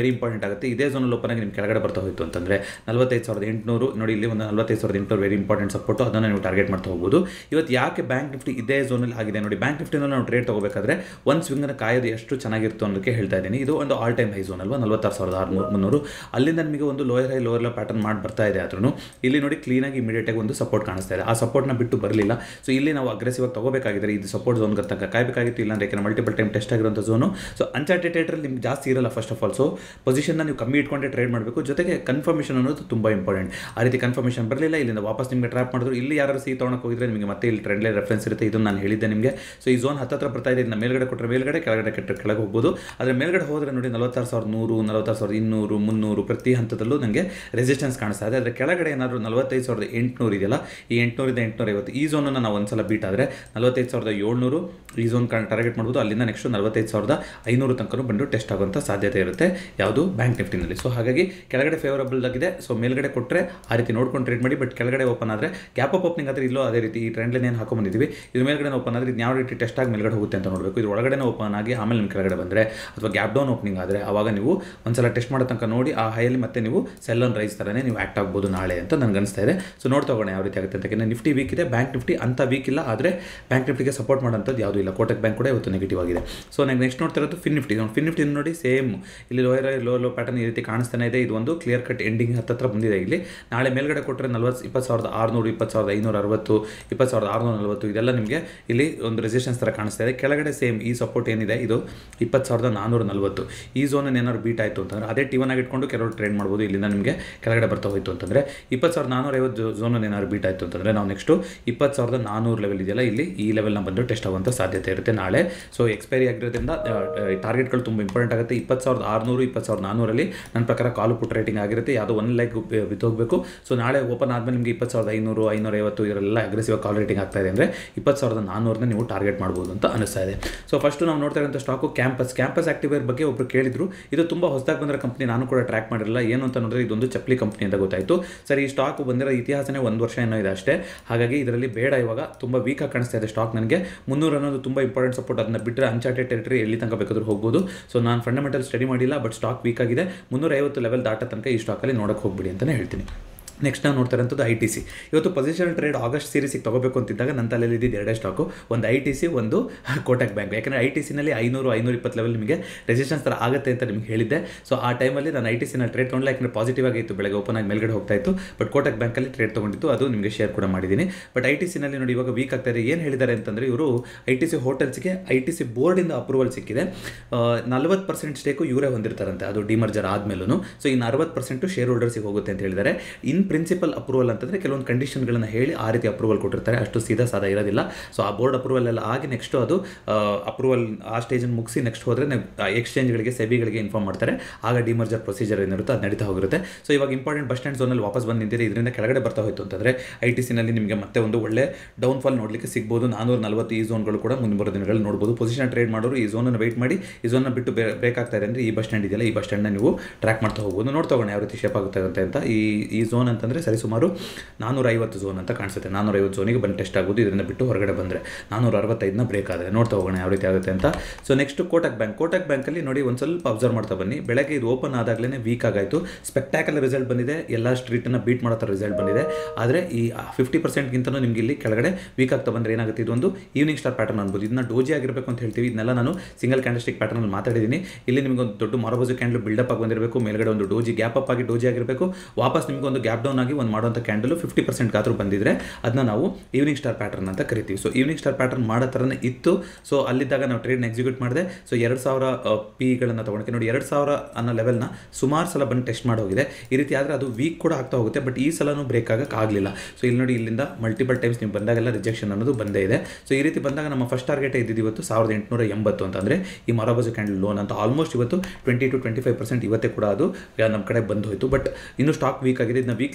ವೆರಿ ಇಂಪಾರ್ಟೆಂಟ್ ಆಗುತ್ತೆ ಇದೇ ಝೋನಲ್ಲಿ ಓಪನ್ ಆಗಿ ನಿಮ್ಮ ಕೆಳಗಡೆ ಬರ್ತಾ ಹೋಯಿತು ಅಂತಂದರೆ ನಲವತ್ತೈದು ಸಾವಿರದ ಎಂಟುನೂರು ನೋಡಿ ಇಲ್ಲಿ ಒಂದು ನಲವತ್ತೈದು ಸಾವಿರದ ಎಂಟುನೂರು ವೆರಿ ಇಂಪಾರ್ಟೆಂಟ್ ಸಪೋರ್ಟು ಅದನ್ನು ನೀವು ಟಾರ್ಗೆಟ್ ಮಾಡ್ತಾ ಹೋಗ್ಬೋದು ಇವತ್ತು ಯಾಕೆ ಬ್ಯಾಂಕ್ ನಿಫ್ಟಿ ಇದೇ ಝೋನಲ್ಲಿ ಆಗಿದೆ ನೋಡಿ ಬ್ಯಾಂಕ್ ನಿಫ್ಟಿನಲ್ಲಿ ನಾವು ಟ್ರೇಡ್ ತಗೋಬೇಕಾದ್ರೆ ಒಂದು ಸ್ವಿಂಗನ್ನು ಕಾಯೋದು ಎಷ್ಟು ಚೆನ್ನಾಗಿತ್ತು ಅನ್ನೋದಕ್ಕೆ ಹೇಳ್ತಾ ಇದ್ದೀನಿ ಇದು ಒಂದು ಆಲ್ ಟೈಮ್ ಹೈ ಝೋನ್ ಅಲ್ವಾ ನಲವತ್ತಾರು ಸಾವಿರದ ಆರುನೂರು ಮುನ್ನೂರು ಅಲ್ಲಿಂದ ನಿಮಗೆ ಒಂದು lower high lower low pattern ಮಾಡಿ ಬರ್ತಾ ಇದೆ ಆದ್ರೂ ಇಲ್ಲಿ ನೋಡಿ ಕ್ಲೀನಾಗಿ ಇಮಿಡಿಯೇಟಾಗಿ ಒಂದು ಸಪೋರ್ಟ್ ಕಾಣಿಸ್ತಾ ಇದೆ ಆ ಸಪೋರ್ಟ್ನ ಬಿಟ್ಟು ಬರಲಿಲ್ಲ ಸೊ ಇಲ್ಲಿ ನಾವು ಅಗ್ರೆಸಿವ್ ಆಗಿ ತಗೋಬೇಕಾಗಿದ್ರೆ ಇದು ಸಪೋರ್ಟ್ ಝೋನ್ ತನಕ ಕಾಯಬೇಕಾಗಿತ್ತು ಇಲ್ಲ ಯಾಕಂದ್ರೆ ಮಲ್ಟಿಪಲ್ ಟೈಮ್ ಟೆಸ್ಟ್ ಆಗಿರುವಂಥ ಝೋನು ಸೊ ಅನ್ಚಾರ್ಟೆಡ್ ಟ್ರೇಡ್ರಲ್ಲಿ ನಿಮ್ಗೆ ಜಾಸ್ತಿ ಇರಲ್ಲ ಫಸ್ಟ್ ಆಫ್ ಆಲ್ ಸೊ ಪೊಸಿಷನ್ನ ನೀವು ಕಮ್ಮಿ ಇಟ್ಕೊಂಡೆ ಟ್ರೇಡ್ ಮಾಡಬೇಕು ಜೊತೆಗೆ ಕನ್ಫರ್ಮೇಷನ್ ಅನ್ನೋದು ತುಂಬ ಇಂಪಾರ್ಟೆಂಟ್ ಆ ರೀತಿ ಕನ್ಫರ್ಮೇಷನ್ ಬರಲಿಲ್ಲ ಇಲ್ಲಿಂದ ವಾಪಸ್ ನಿಮಗೆ ಟ್ರ್ಯಾಪ್ ಮಾಡಿದ್ರು ಇಲ್ಲಿ ಯಾರು ಸಿ ತೊಗೊಳಕ್ಕೆ ಹೋಗಿದ್ರೆ ನಿಮಗೆ ಮತ್ತೆ ಇಲ್ಲಿ ಟ್ರೆಂಡ್ಲೇ ರೆಫರೆನ್ಸ್ ಇರುತ್ತೆ ಇದನ್ನು ನಾನು ಹೇಳಿದ್ದೆ ನಿಮಗೆ ಸೊ ಈ ಝೋನ್ ಹತ್ತತ್ರ ಬರ್ತಾ ಇದೆ ಇದನ್ನ ಮೇಲ್ಗಡೆ ಕೊಟ್ಟರೆ ಮೇಲ್ಗಡೆ ಕೆಳಗಡೆ ಕೆಟ್ಟರೆ ಕೆಳಗೆ ಹೋಗ್ಬೋದು ಆದರೆ ಮೇಲ್ಗಡೆ ಹೋದರೆ ನೋಡಿ ನಲವತ್ತಾರು ಸಾವಿರದ ನೂರು ನಲವತ್ತಾರು ಸಾವಿರದ ಇನ್ನೂರು ಮುನ್ನೂರು ಪ್ರತಿ ಹಂತದಲ್ಲೂ ನನಗೆ ರೆಸಿಸ್ಟೆನ್ಸ್ ಕಾಣಿಸ್ತಾ ಇದೆ ಅದರ ಕೆಳಗಡೆ ಏನಾದರೂ ನಲವತ್ತೈದು ಸಾವಿರದ ಎಂಟುನೂರು ಇದೆಯಲ್ಲ ಈ ಎಂಟುನೂರಿಂದ ಎಂಟುನೂರ ಐವತ್ತು ಈ ಝೋನನ್ನು ನಾವು ಒಂದ್ಸಲ ಬೀಟ್ ಆದರೆ ನಲವತ್ತೈದು ಸಾವಿರದ ಏಳ್ನೂರು ಈ ಝೋನ್ ಟಾರ್ಗೆಟ್ ಮಾಡ್ಬೋದು ಅಲ್ಲಿಂದ ನೆಕ್ಸ್ಟ್ ನಲವತ್ತೈದು ಸಾವಿರದ ಐನೂರು ತನಕ ಬಂದು ಟೆಸ್ಟ್ ಆಗುವಂಥ ಸಾಧ್ಯತೆ ಇರುತ್ತೆ ಯಾವುದು ಬ್ಯಾಂಕ್ ನಿಫ್ಟಿನಲ್ಲಿ ಸೊ ಹಾಗಾಗಿ ಕೆಳಗಡೆ ಫೇವರಬಲ್ ಆಗಿದೆ ಸೊ ಮೇಲ್ಗಡೆ ಕೊಟ್ಟರೆ ಆ ರೀತಿ ನೋಡ್ಕೊಂಡು ಟ್ರೇಡ್ ಮಾಡಿ ಬಟ್ ಕೆಳಗಡೆ ಓಪನ್ ಆದರೆ ಗ್ಯಾಪ್ ಅಪ್ ಓಪನಿಂಗ್ ಆದರೆ ಇಲ್ಲೋ ಅದೇ ರೀತಿ ಈ ಟ್ರೆಂಡ್ ಲೈನ್ ಏನು ಹಾಕೊಂಡ್ಬಂದಿದ್ದೀವಿ ಇದು ಮೇಲ್ಗಡೆ ಓಪನ್ ಆದರೆ ಇದು ಯಾವ ರೀತಿ ಟೆಸ್ಟ್ ಆಗಿ ಮೇಲ್ಗಡೆ ಹೋಗುತ್ತೆ ಅಂತ ನೋಡಬೇಕು ಇದು ಒಳಗಡೆ ಓಪನ್ ಆಗಿ ಆಮೇಲೆ ನಿಮ್ಮ ಕೆಳಗಡೆ ಬಂದರೆ ಅಥವಾ ಗ್ಯಾಪ್ ಡೌನ್ ಓಪನಿಂಗ್ ಆದರೆ ಆವಾಗ ನೀವು ಒಂದ್ಸಲ ಟೆಸ್ಟ್ ಮಾಡೋ ತನಕ ನೋಡಿ ಆ ಹೈಯಲ್ಲಿ ಮತ್ತೆ ನೀವು ಸೆಲ್ ಆನ್ ರೈಸ್ ಥರನೇ ನೀವು ಆ್ಯಕ್ಟ್ ಆಗ್ಬೋದು ನಾಳೆ ಅಂತ ನನಗೆ ಅನಿಸ್ತಾ ಇದೆ ಸೊ ನೋಡ್ತಾ ಹೋಗೋಣ ಯಾವ ರೀತಿ ಆಗುತ್ತೆ ಅಂತ ಯಾಕಂದರೆ ನಿಫ್ಟಿ ವೀಕ್ ಇದೆ ಬ್ಯಾಂಕ್ ನಿಫ್ಟಿ ಅಂತ ವೀಕ್ ಇಲ್ಲ ಆದರೆ ಬ್ಯಾಂಕ್ ನಿಫ್ಟಿಗೆ ಸಪೋರ್ಟ್ ಮಾಡೋಂಥದ್ದು ಯಾವುದೂ ಇಲ್ಲ ಕೋಟಕ್ ಬ್ಯಾಂಕ್ ಕೂಡ ಇವತ್ತು ನೆಗೆಟಿವ್ ಆಗಿದೆ ಸೊ ನನಗೆ ನೆಕ್ಸ್ಟ್ ನೋಡ್ತಾ ಇರೋದು ಫಿನ್ ನಿಫ್ಟಿ ಫಿನ್ ನಿಫ್ಟಿ ನೋಡಿ ಸೇಮ್ ಇಲ್ಲಿ ಲೋಯರ್ ಲೋ ಲೋ ಪ್ಯಾಟರ್ನ್ ಈ ರೀತಿ ಕಾಣಿಸ್ತಾನೆ ಇದೆ ಇದು ಒಂದು ಕ್ಲಿಯರ್ ಕಟ್ ಎಂಡಿಂಗ್ ಹತ್ತತ್ರ ಬಂದಿದೆ ಇಲ್ಲಿ ನಾಳೆ ಮೇಲ್ಗಡೆ ಕೊಟ್ಟರೆ ನಲ್ವತ್ತು ಇಪ್ಪತ್ತು ಸಾವಿರದ ಆರುನೂರು ಇಪ್ಪತ್ತು ಸಾವಿರದ ಐನೂರ ಅರವತ್ತು ಇಪ್ಪತ್ತು ಸಾವಿರದ ಆರುನೂರ ನಲವತ್ತು ಇದೆಲ್ಲ ನಿಮಗೆ ಇಲ್ಲಿ ಒಂದು ರೆಸಿಸ್ಟೆನ್ಸ್ ಥರ ಕಾಣಿಸ್ತಾ ಇದೆ ಕೆಳಗಡೆ ಸೇಮ್ ಈ ಸಪೋರ್ಟ್ ಏನಿದೆ ಇದು ಇಪ್ಪತ್ತು ಸಾವಿರದ ನಾನ್ನೂರ ನಲವತ್ತು ಈ ಝೋನ್ ಏನಾದ್ರು ಬೀಟ್ ಆಯಿತು ಅಂತಂದರೆ ಅದೇ ಟಿವನ್ ಆಗಿ ಇಟ್ಕೊಂಡು ಕೆಲವರು ಟ್ರೇಡ್ ಮಾಡ್ಬೋದು ಇಲ್ಲಿಂದ ನಿಮಗೆ ಕೆಳಗಡೆ ಬರ್ತಾ ಹೋಯಿತು ಅಂತಂದರೆ ಇಪ್ಪತ್ತು ಸಾವಿರದ ನಾನ್ನೂರ ಐವತ್ತು ಝೋನ್ ಏನಾದ್ರು ಬೀಟ್ ಆಯಿತು ಅಂತಂದರೆ ನಾವು ನೆಕ್ಸ್ಟು ಇಪ್ಪತ್ತು ಸಾವಿರದ ನಾನ್ನೂರು ಲೆವೆಲ್ ಇದೆಯಲ್ಲ ಇಲ್ಲಿ ಈ ಲೆವೆಲ್ನ ಬಂದು ಟೆಸ್ಟ್ ಆಗುವಂಥ ಸಾಧ್ಯತೆ ಇರುತ್ತೆ ನಾಳೆ ಸೊ ಎಕ್ಸ್ಪೈರಿ ಆಗಿರೋದ್ರಿಂದ ಟಾರ್ಗೆಟ್ಗಳು ತುಂಬ ಇಂಪಾರ್ಟೆಂಟ್ ಆಗುತ್ತೆ ಇಪ್ಪತ್ತು ಸಾವಿರದ ಆರುನೂರು ಇಪ್ಪತ್ತು ಸಾವಿರದ ನಾನ್ನೂರಲ್ಲಿ ನನ್ನ ಪ್ರಕಾರ ಕಾಲು ಪುಟ್ ರೇಟಿಂಗ್ ಆಗಿರುತ್ತೆ ಯಾವುದೋ ಒನ್ ಲೈಕ್ ಬಿತ್ತೋಗಬೇಕು ಸೊ ನಾಳೆ ಓಪನ್ ಆದಮೇಲೆ ನಿಮಗೆ ಇಪ್ಪತ್ತು ಸಾವಿರದ ಐನೂರು ಐನೂರ ಐವತ್ತು ಇದರೆಲ್ಲ ಅಗ್ರೆಸಿವ್ ಕಾಲ್ ರೇಟಿಂಗ್ ಆಗ್ತಾ ಇದೆ ಅಂದರೆ ಇಪ್ಪತ್ತು ಸಾವಿರದ ನಾನ್ನೂರನ್ನ ನೀವು ಟಾರ್ಗೆಟ್ ಮಾಡ್ಬೋದು ಅಂತ ಅನಿಸ್ತಾ ಇದೆ ಸೊ ಫಸ್ಟು ನಾವು ನೋಡ್ತಾ ಇರೋಂಥ ಸ್ಟಾಕು ಕ್ಯಾಂಪಸ್ ಕ್ಯಾಂಪಸ್ ಆಕ್ಟಿವೇರ್ ಬಗ್ಗೆ ಒಬ್ಬರು ಕೇಳಿದ್ರು ಇದು ತುಂಬ ಹೊಸದಾಗಿ ಬಂದಿರೋ ಕಂಪ್ನಿ ನಾನು ಕೂಡ ಟ್ರ್ಯಾಕ್ ಮಾಡಿರಲಿಲ್ಲ ಏನು ಅಂತ ನೋಡಿದ್ರೆ ಇದೊಂದು ಚಪ್ಪಲಿ ಕಂಪ್ನಿ ಅಂತ ಗೊತ್ತಾಯಿತು ಸರ್ ಈ ಸ್ಟಾಕ್ ಬಂದಿರೋ ಇತಿಹಾಸನೇ ಒಂದು ವರ್ಷ ಏನೋ ಇದೆ ಅಷ್ಟೇ ಹಾಗಾಗಿ ಇದರಲ್ಲಿ ಬೇಡ ಇವಾಗ ತುಂಬ ವೀಕಾಗಿ ಕಾಣಿಸ್ತಾ ಇದೆ ಸ್ಟಾಕ್ ನನಗೆ ಮುನ್ನೂರು ಅನ್ನೋದು ತುಂಬ ಇಂಪಾರ್ಟೆಂಟ್ ಸಪೋರ್ಟ್ ಅದನ್ನ ಬಿಟ್ಟರೆ ಅನ್ಚಾರ್ಟೆಡ್ ಟೆರಿಟರಿ ಎಲ್ಲಿ ತನಕ ಬೇಕಾದ್ರೂ ಹೋಗ್ಬೋದು ಸೊ ನಾನು ಫಂಡಮೆಂಟಲ್ ಸ್ಟಡಿ ಮಾಡಿಲ್ಲ ಬಟ್ ಸ್ಟಾಕ್ ವೀಕ್ ಆಗಿದೆ ಮುನ್ನೂರ ಐವತ್ತು ಲೆವೆಲ್ ದಾಟ ತನಕ ಈ ಸ್ಟಾಕಲ್ಲಿ ನೋಡೋಕೆ ಹೋಗ್ಬಿಡಿ ಅಂತಲೇ ಹೇಳ್ತೀನಿ ನೆಕ್ಸ್ಟ್ ನಾವು ನೋಡ್ತಾ ಇರೋಂಥದ್ದು ಐ ಟಿ ಸಿ ಇವತ್ತು ಪೊಸಿಷನ್ ಟ್ರೇಡ್ ಆಗಸ್ಟ್ ಸೀರೀಸಿಗೆ ತಗೋಬೇಕು ಅಂತಿದ್ದಾಗ ನನ್ನ ತಲೆಯಲ್ಲಿ ಇದ್ದಿದ್ದು ಎರಡೇ ಸ್ಟಾಕು ಒಂದು ಐ ಟಿ ಸಿ ಒಂದು ಕೋಟಕ್ ಬ್ಯಾಂಕ್ ಯಾಕಂದರೆ ಐ ಟಿ ಸಿನಲ್ಲಿ ಐನೂರು ಐನೂರ ಇಪ್ಪತ್ತು ಲೆವೆಲ್ ನಿಮಗೆ ರೆಸಿಸ್ಟೆನ್ಸ್ ಥರ ಆಗುತ್ತೆ ಅಂತ ನಿಮ್ಗೆ ಹೇಳಿದ್ದೆ ಸೊ ಆ ಟೈಮಲ್ಲಿ ನಾನು ಐ ಟಿ ಸಿನಲ್ಲಿ ಟ್ರೇಡ್ ತೊಗೊಂಡಿಲ್ಲ ಯಾಕಂದರೆ ಪಾಸಿಟಿವ್ ಆಗಿತ್ತು ಬೆಳಗ್ಗೆ ಓಪನ್ ಆಗಿ ಮೇಲ್ಗಡೆ ಹೋಗ್ತಾ ಇತ್ತು ಬಟ್ ಕೋಟಕ್ ಬ್ಯಾಂಕಲ್ಲಿ ಟ್ರೇಡ್ ತೊಗೊಂಡಿತ್ತು ಅದು ನಿಮಗೆ ಶೇರ್ ಕೂಡ ಮಾಡಿದ್ದೀನಿ ಬಟ್ ಐ ಟಿ ಸಿನಲ್ಲಿ ನೋಡಿ ಇವಾಗ ವೀಕ್ ಆಗ್ತಾ ಇದೆ ಏನು ಹೇಳಿದ್ದಾರೆ ಅಂತಂದರೆ ಇವರು ಐ ಟಿ ಸಿ ಹೋಟೆಲ್ಸ್ಗೆ ಐ ಟಿ ಸಿ ಬೋರ್ಡಿಂದ ಅಪ್ರೂವಲ್ ಸಿಕ್ಕಿದೆ ನಲ್ವತ್ತು ಪರ್ಸೆಂಟ್ ಸ್ಟೇಕು ಇವರೇ ಹೊಂದಿರ್ತಾರಂತೆ ಅದು ಡಿಮರ್ಜರ್ ಆದಮೇಲೂ ಸೊ ಇನ್ನು ಅರವತ್ತು ಪರ್ಸೆಂಟು ಶೇರ್ ಹೋಲ್ಡರ್ಸಿಗೆ ಹೋಗುತ್ತೆ ಅಂತ ಹೇಳಿದ್ದಾರೆ ಇನ್ ಪ್ರಿನ್ಸಿಪಲ್ ಅಪ್ರೂವಲ್ ಅಂತಂದರೆ ಕೆಲವೊಂದು ಕಂಡೀಷನ್ಗಳನ್ನು ಹೇಳಿ ಆ ರೀತಿ ಅಪ್ರೂವಲ್ ಕೊಟ್ಟಿರ್ತಾರೆ ಅಷ್ಟು ಸೀದಾ ಸಾದಾ ಇರೋದಿಲ್ಲ ಸೊ ಆ ಬೋರ್ಡ್ ಅಪ್ರೂವಲ್ ಎಲ್ಲ ಆಗಿ ನೆಕ್ಸ್ಟ್ ಅದು ಅಪ್ರೂವಲ್ ಆ ಸ್ಟೇಜನ್ನು ಮುಗಿಸಿ ನೆಕ್ಸ್ಟ್ ಹೋದರೆ ಎಕ್ಸ್ಚೇಂಜ್ಗಳಿಗೆ ಸೆಬಿಗಳಿಗೆ ಇನ್ಫಾರ್ಮ್ ಮಾಡ್ತಾರೆ ಆಗ ಡಿಮರ್ಜರ್ ಪ್ರೊಸೀಜರ್ ಏನಿರುತ್ತೆ ಅದು ನಡೀತಾ ಹೋಗಿರುತ್ತೆ ಸೊ ಇವಾಗ ಇಂಪಾರ್ಟೆಂಟ್ ಬಸ್ ಸ್ಟ್ಯಾಂಡ್ ಝೋನಲ್ಲಿ ವಾಪಸ್ ಬಂದು ನಿಂತಿದೆ ಇದರಿಂದ ಕೆಳಗಡೆ ಬರ್ತಾ ಹೋಯ್ತು ಅಂತಂದರೆ ಐ ಟಿ ಸಿನಲ್ಲಿ ನಿಮಗೆ ಮತ್ತೆ ಒಂದು ಒಳ್ಳೆ ಡೌನ್ಫಾಲ್ ನೋಡಲಿಕ್ಕೆ ಸಿಗ್ಬೋದು ನಾನೂರ ನಲವತ್ತು ಈ ಝೋನ್ಗಳು ಕೂಡ ಮುಂದೆ ಬರೋ ದಿನಗಳಲ್ಲಿ ನೋಡ್ಬೋದು ಪೊಸಿಷನ್ ಟ್ರೇಡ್ ಮಾಡೋರು ಈ ಝೋನನ್ನು ವೆಯ್ಟ್ ಮಾಡಿ ಈ ಝೋನ್ನ ಬಿಟ್ಟು ಬ್ರೇಕ್ ಆಗ್ತಾ ಇದೆ ಅಂದರೆ ಈ ಬಸ್ ಸ್ಟ್ಯಾಂಡ್ ಇದೆಯಲ್ಲ ಈ ಬಸ್ ಸ್ಟ್ಯಾಂಡ್ನ ನೀವು ಟ್ರ್ಯಾಕ್ ಮಾಡ್ತಾ ಹೋಗ್ಬೋದು ನೋಡ್ತಾ ಹೋಗೋಣ ಯಾವ ರೀತಿ ಶೇಪ್ ಆಗುತ್ತೆ ಅಂತ ಈ ಈ ಝೋನ್ ಅಂತಂದರೆ ಸರಿಸುಮಾರು ನಾನೂರ ಐವತ್ತು ಝೋನ್ ಅಂತ ಕಾಣಿಸುತ್ತೆ ನಾನೂರ ಐವತ್ತು ಝೋನಿಗೆ ಬಂದು ಟೆಸ್ಟ್ ಆಗೋದು ಇದರಿಂದ ಬಿಟ್ಟು ಹೊರಗಡೆ ಬಂದರೆ ನಾನೂರ ಅರವತ್ತೈದನ್ನ ಬ್ರೇಕ್ ಆದರೆ ನೋಡ್ತಾ ಹೋಗೋಣ ಯಾವ ರೀತಿ ಆಗುತ್ತೆ ಅಂತ so next Kotak bank Kotak ಬ್ಯಾಂಕಲ್ಲಿ ನೋಡಿ ಒಂದು ಸ್ವಲ್ಪ ಅಬ್ಸರ್ವ್ ಮಾಡ್ತಾ ಬನ್ನಿ ಬೆಳಗ್ಗೆ ಇದು ಓಪನ್ ಆದಾಗಲೇ ವೀಕ್ ಆಗಾಯಿತು ಸ್ಪೆಕ್ಟಾಕಲ್ ರಿಸಲ್ಟ್ ಬಂದಿದೆ ಎಲ್ಲ ಸ್ಟ್ರೀಟನ್ನು ಬೀಟ್ ಮಾಡೋ ಥರ ರಿಸಲ್ಟ್ ಬಂದಿದೆ ಆದರೆ ಈ ಫಿಫ್ಟಿ ಪರ್ಸೆಂಟ್ಗಿಂತಲೂ ನಿಮಗೆ ಇಲ್ಲಿ ಕೆಳಗಡೆ ವೀಕ್ ಆಗ್ತಾ ಬಂದರೆ ಏನಾಗುತ್ತೆ ಇದೊಂದು ಈವ್ನಿಂಗ್ ಸ್ಟಾರ್ ಪ್ಯಾಟರ್ನ್ ಅನ್ಬೋದು ಇದನ್ನ ಡೋಜಿ ಆಗಿರಬೇಕು ಅಂತ ಹೇಳ್ತೀವಿ ಇದನ್ನೆಲ್ಲ ನಾನು ಸಿಂಗಲ್ ಕ್ಯಾಂಡಸ್ಟಿಕ್ ಪ್ಯಾಟರ್ನಲ್ಲಿ ಮಾತಾಡಿದ್ದೀನಿ ಇಲ್ಲಿ ನಿಮಗೆ ಒಂದು ದೊಡ್ಡ ಮರಬಜು ಕ್ಯಾಂಡಲ್ ಬಿಲ್ಡಪ್ ಆಗಿ ಬಂದಿರಬೇಕು ಮೇಲ್ಗಡೆ ಒಂದು ಡೋಜಿ ಗ್ಯಾಪ್ ಅಪ್ ಆಗಿ ಡೋಜಿ ಆಗಿರಬೇಕು ವಾಪಸ್ ನಿಮಗೆ ಒಂದು ಗ್ಯಾಪ್ ಡೌನ್ ಆಗಿ ಒಂದು ಮಾಡುವಂಥ ಕ್ಯಾಂಡಲ್ ಫಿಫ್ಟಿ ಪರ್ಸೆಂಟ್ ಗಾತ್ರ ಬಂದಿದ್ರೆ ಅದನ್ನ ನಾವು ಈವ್ನಿಂಗ್ ಸ್ಟಾರ್ ಪ್ಯಾಟರ್ನ್ ಅಂತ ಕರಿತೀವಿ ಸೊ ಈವ್ನಿಂಗ್ ಸ್ಟಾರ್ ಪ್ಯಾಟರ್ನ್ ಮಾಡೋ ಥರನೇ ಇತ್ತು ಸೊ ಅಲ್ಲಿದ್ದಾಗ ನಾವು ಟ್ರೇಡ್ನ ಎಕ್ಸಿಕ್ಯೂಟ್ ಮಾಡಿದೆ ಸೊ ಎರಡು ಸಾವಿರ ಪಿಗಳನ್ನು ತೊಗೊಳಕ್ಕೆ ನೋಡಿ ಎರಡು ಸಾವಿರ ಅನ್ನೋ ಲೆವೆಲ್ನ ಸುಮಾರು ಸಲ ಬಂದು ಟೆಸ್ಟ್ ಮಾಡಿ ಹೋಗಿದೆ ಈ ರೀತಿ ಆದರೆ ಅದು ವೀಕ್ ಕೂಡ ಆಗ್ತಾ ಹೋಗುತ್ತೆ ಬಟ್ ಈ ಸಲನೂ ಬ್ರೇಕ್ ಆಗಕ್ಕೆ ಆಗಲಿಲ್ಲ ಸೊ ಇಲ್ಲಿ ನೋಡಿ ಇಲ್ಲಿಂದ ಮಲ್ಟಿಪಲ್ ಟೈಮ್ಸ್ ನೀವು ಬಂದಾಗೆಲ್ಲ ರಿಜೆಕ್ಷನ್ ಅನ್ನೋದು ಬಂದೇ ಇದೆ ಸೊ ಈ ರೀತಿ ಬಂದಾಗ ನಮ್ಮ ಫಸ್ಟ್ ಟಾರ್ಗೆಟ್ ಇದ್ದಿದ್ದು ಇವತ್ತು ಸಾವಿರದ ಎಂಟುನೂರ ಎಂಬತ್ತು ಅಂತಂದರೆ ಈ ಮರಬಜು ಕ್ಯಾಂಡಲ್ ಲೋನ್ ಅಂತ ಆಲ್ಮೋಸ್ಟ್ ಇವತ್ತು twenty two twenty five percent ಇವತ್ತೇ ಕೂಡ ಅದು ನಮ್ಮ ಕಡೆ ಬಂದು ಹೋಯಿತು ಬಟ್ ಇನ್ನೂ ಸ್ಟಾಕ್ ವೀಕ್ ಆಗಿದೆ ಇದನ್ನ ವೀಕ್ಲಿ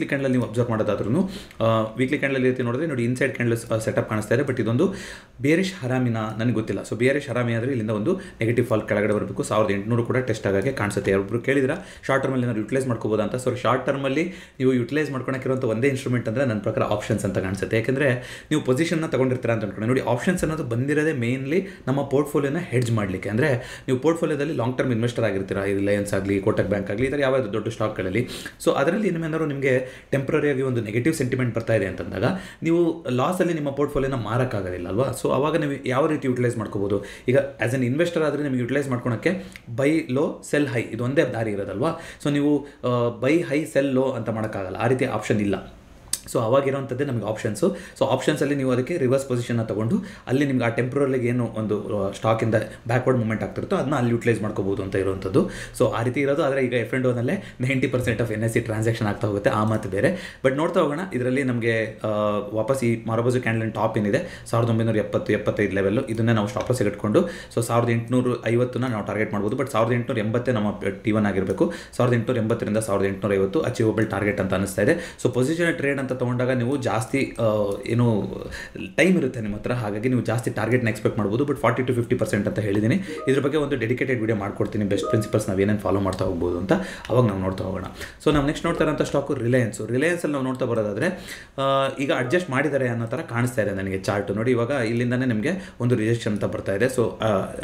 ವೀಕ್ಲಿ ಕ್ಯಾಂಡಲ್ ನೀವು ಅಬ್ಸರ್ವ್ ಮಾಡೋದಾದ್ರೂ ವೀಕ್ಲಿ ಕ್ಯಾಂಡಲ್ ರೀತಿ ನೋಡಿದ್ರೆ ನೋಡಿ ಇನ್ಸೈಡ್ ಕ್ಯಾಂಡಲ್ ಸೆಟಪ್ ಕಾಣಿಸ್ತಾ ಇದೆ ಬಟ್ ಇದೊಂದು ಬೇರಿಶ್ ಹರಾಮಿನ ನನಗೆ ಗೊತ್ತಿಲ್ಲ ಸೊ ಬೇರಿಶ್ ಹರಾಮಿ ಅಂದರೆ ಇಲ್ಲಿಂದ ಒಂದು ನೆಗೆಟಿವ್ ಫಾಲ್ ಕೆಳಗಡೆ ಬರಬೇಕು ಸಾವಿರದ ಎಂಟುನೂರು ಕೂಡ ಟೆಸ್ಟ್ ಆಗೋಕ್ಕೆ ಕಾಣಿಸುತ್ತೆ ಯಾರೊಬ್ರು ಕೇಳಿದ್ರೆ ಶಾರ್ಟ್ ಟರ್ಮಲ್ಲಿ ಏನಾದ್ರು ಯೂಟಿಲೈಸ್ ಮಾಡ್ಕೋಬೋದಾ ಅಂತ ಸೊ ಶಾರ್ಟ್ ಟರ್ಮಲ್ಲಿ ನೀವು ಯೂಟಿಲೈಸ್ ಮಾಡ್ಕೊಳಕ್ಕಿರುವಂಥ ಒಂದೇ ಇನ್ಸ್ಟ್ರೂಮೆಂಟ್ ಅಂದರೆ ನನ್ನ ಪ್ರಕಾರ ಆಪ್ಷನ್ಸ್ ಅಂತ ಕಾಣಿಸುತ್ತೆ ಯಾಕೆಂದರೆ ನೀವು ಪೊಸಿಷನ್ನ ತಗೊಂಡಿರ್ತೀರ ಅಂತ ಅನ್ಕೊಂಡು ನೋಡಿ ಆಪ್ಷನ್ಸ್ ಅನ್ನೋದು ಬಂದಿರೋದೇ ಮೇನ್ಲಿ ನಮ್ಮ ಪೋರ್ಟ್ಫೋಲಿಯೋನ ಹೆಡ್ಜ್ ಮಾಡಲಿಕ್ಕೆ ಅಂದರೆ ನೀವು ಪೋರ್ಟ್ಫೋಲಿಯೋದಲ್ಲಿ ಲಾಂಗ್ ಟರ್ಮ್ ಇನ್ವೆಸ್ಟರ್ ಆಗಿರ್ತೀರ ಈ ರಿಲಯನ್ಸ್ ಆಗಲಿ ಕೋಟಕ್ ಬ್ಯಾಂಕ್ ಆಗಲಿ ಈ ಥರ ಯಾವ್ಯಾವುದು ದೊಡ್ಡ ಸ್ಟಾಕ್ಗಳಲ್ಲಿ ಸೊ ಅದರಲ್ಲಿ ನಿಮ್ಮೇನಾದ್ರು ನಿಮಗೆ ಟೆಂಪ್ರರಿಯಾಗಿ ಒಂದು ನೆಗೆಟಿವ್ ಸೆಂಟಿಮೆಂಟ್ ಬರ್ತಾ ಇದೆ ಅಂತಂದಾಗ ನೀವು ಲಾಸಲ್ಲಿ ನಿಮ್ಮ ಪೋರ್ಟ್ಫೋಲಿಯೋನ ಮಾರೋಕ್ಕಾಗೋದಿಲ್ಲ ಅಲ್ವಾ ಸೊ ಅವಾಗ ನೀವು ಯಾವ ರೀತಿ ಯೂಟಿಲೈಸ್ ಮಾಡ್ಕೋಬೋದು ಈಗ ಆ್ಯಸ್ ಅನ್ ಇನ್ವೆಸ್ಟರ್ ಆದರೆ ನಿಮಗೆ ಯೂಟಿಲೈಸ್ ಮಾಡ್ಕೊಳಕ್ಕೆ ಬೈ ಲೋ ಸೆಲ್ ಹೈ ಇದು ಒಂದೇ ದಾರಿ ಇರೋದಲ್ವಾ ಸೊ ನೀವು ಬೈ ಹೈ ಸೆಲ್ ಲೋ ಅಂತ ಮಾಡೋಕ್ಕಾಗಲ್ಲ ಆ ರೀತಿ ಆಪ್ಷನ್ ಇಲ್ಲ ಸೊ ಅವಾಗಿರೋಂಥದ್ದೇ ನಮಗೆ ಆಪ್ಷನ್ಸು ಸೊ ಆಪ್ಷನ್ಸಲ್ಲಿ ನೀವು ಅದಕ್ಕೆ ರಿವರ್ಸ್ ಪೊಸಿಷನ್ನ ತೊಗೊಂಡು ಅಲ್ಲಿ ನಿಮ್ಗೆ ಆ ಟೆಂಪ್ರರಿಗೆ ಏನು ಒಂದು ಸ್ಟಾಕಿಂದ ಬ್ಯಾಕ್ವರ್ಡ್ ಮೂವ್ಮೆಂಟ್ ಆಗ್ತಿರುತ್ತೋ ಅದನ್ನ ಅಲ್ಲಿ ಯೂಟಿಲೈಸ್ ಮಾಡ್ಕೋಬೋದು ಅಂತ ಇರುವಂಥದ್ದು ಸೊ ಆ ರೀತಿ ಇರೋದು ಆದರೆ ಈಗ ಎಫ್ ಎಂಡ್ ಓನಲ್ಲೇ ninety percent of N S C transaction ಆಗ್ತಾ ಹೋಗುತ್ತೆ ಆ ಮಾತು ಬೇರೆ ಬಟ್ ನೋಡ್ತಾ ಹೋಗೋಣ ಇದರಲ್ಲಿ ನಮಗೆ ವಾಪಸ್ ಈ ಮಾರಬಾಜು ಕ್ಯಾಂಡಲ್ ಟಾಪ್ ಏನಿದೆ ಸಾವಿರದ ಒಂಬೈನೂರ ಎಪ್ಪತ್ತು ಎಪ್ಪತ್ತೈದು ಲೆವೆಲ್ಲು ಇದನ್ನೇ ನಾವು ಸ್ಟಾಪ್ ಲಾಸಿಗೆ ಇಟ್ಕೊಂಡು ಸೊ ಸಾವಿರದ ಎಂಟುನೂರು ಐವತ್ತನ್ನ ನಾವು ಟಾರ್ಗೆಟ್ ಮಾಡ್ಬೋದು ಬಟ್ ಸಾವಿರದ ಎಂಟುನೂರ ಎಂಬತ್ತೇ ನಮ್ಮ ಟಿ ಒನ್ ಆಗಿರಬೇಕು ಸಾವಿರದ ಎಂಟುನೂರ ಎಂಬತ್ತರಿಂದ ಸಾವಿರದ ಎಂಟುನೂರ ಐವತ್ತು ಅಚೀವಬಲ್ ಟಾರ್ಗೆಟ್ ಅಂತ ಅನಿಸ್ತಾ ಇದೆ ಸೊ ಪೊಸಿಷನ್ ಟ್ರೇಡ್ ಅಂತ ತೊಗೊಂಡಾಗ ನೀವು ಜಾಸ್ತಿ ಆ, ಏನು ಟೈಮ್ ಇರುತ್ತೆ ನಿಮ್ಮ ಹತ್ರ ಹಾಗಾಗಿ ನೀವು ಜಾಸ್ತಿ ಟಾರ್ಗೆಟ್ನ ಎಕ್ಸ್ಪೆಕ್ಟ್ ಮಾಡ್ಬೋದು but forty to fifty percent ಅಂತ ಹೇಳಿದ್ದೀನಿ ಇದ್ರ ಬಗ್ಗೆ ಒಂದು ಡೆಡಿಕೇಟೆಡ್ ವಿಡಿಯೋ ಮಾಡ್ಕೊಡ್ತೀನಿ ಬೆಸ್ಟ್ ಪ್ರಿನ್ಸಿಪಲ್ಸ್ ನಾವು ಏನೇನು ಫಾಲೋ ಮಾಡ್ತಾ ಹೋಗ್ಬೋದು ಅಂತ ಅವಾಗ ನಾವು ನೋಡ್ತಾ ಹೋಗೋಣ ಸೊ ನಾವು ನೆಕ್ಸ್ಟ್ ನೋಡ್ತಾ ಇರೋಂಥ ಸ್ಟಾಕು ರಿಲಯನ್ಸು ರಿಲಯನ್ಸಲ್ಲಿ ನಾವು ನೋಡ್ತಾ ಬರೋದಾದರೆ ಆ, ಈಗ ಅಡ್ಜಸ್ಟ್ ಮಾಡಿದ್ದಾರೆ ಅನ್ನೋ ಥರ ಕಾಣಿಸ್ತಾ ಇದೆ ನನಗೆ ಚಾರ್ಟ್ ನೋಡಿ ಇವಾಗ ಇಲ್ಲಿಂದನೇ ನಿಮಗೆ ಒಂದು ರಿಜೆಕ್ಷನ್ ಅಂತ ಬರ್ತಾ ಇದೆ ಸೊ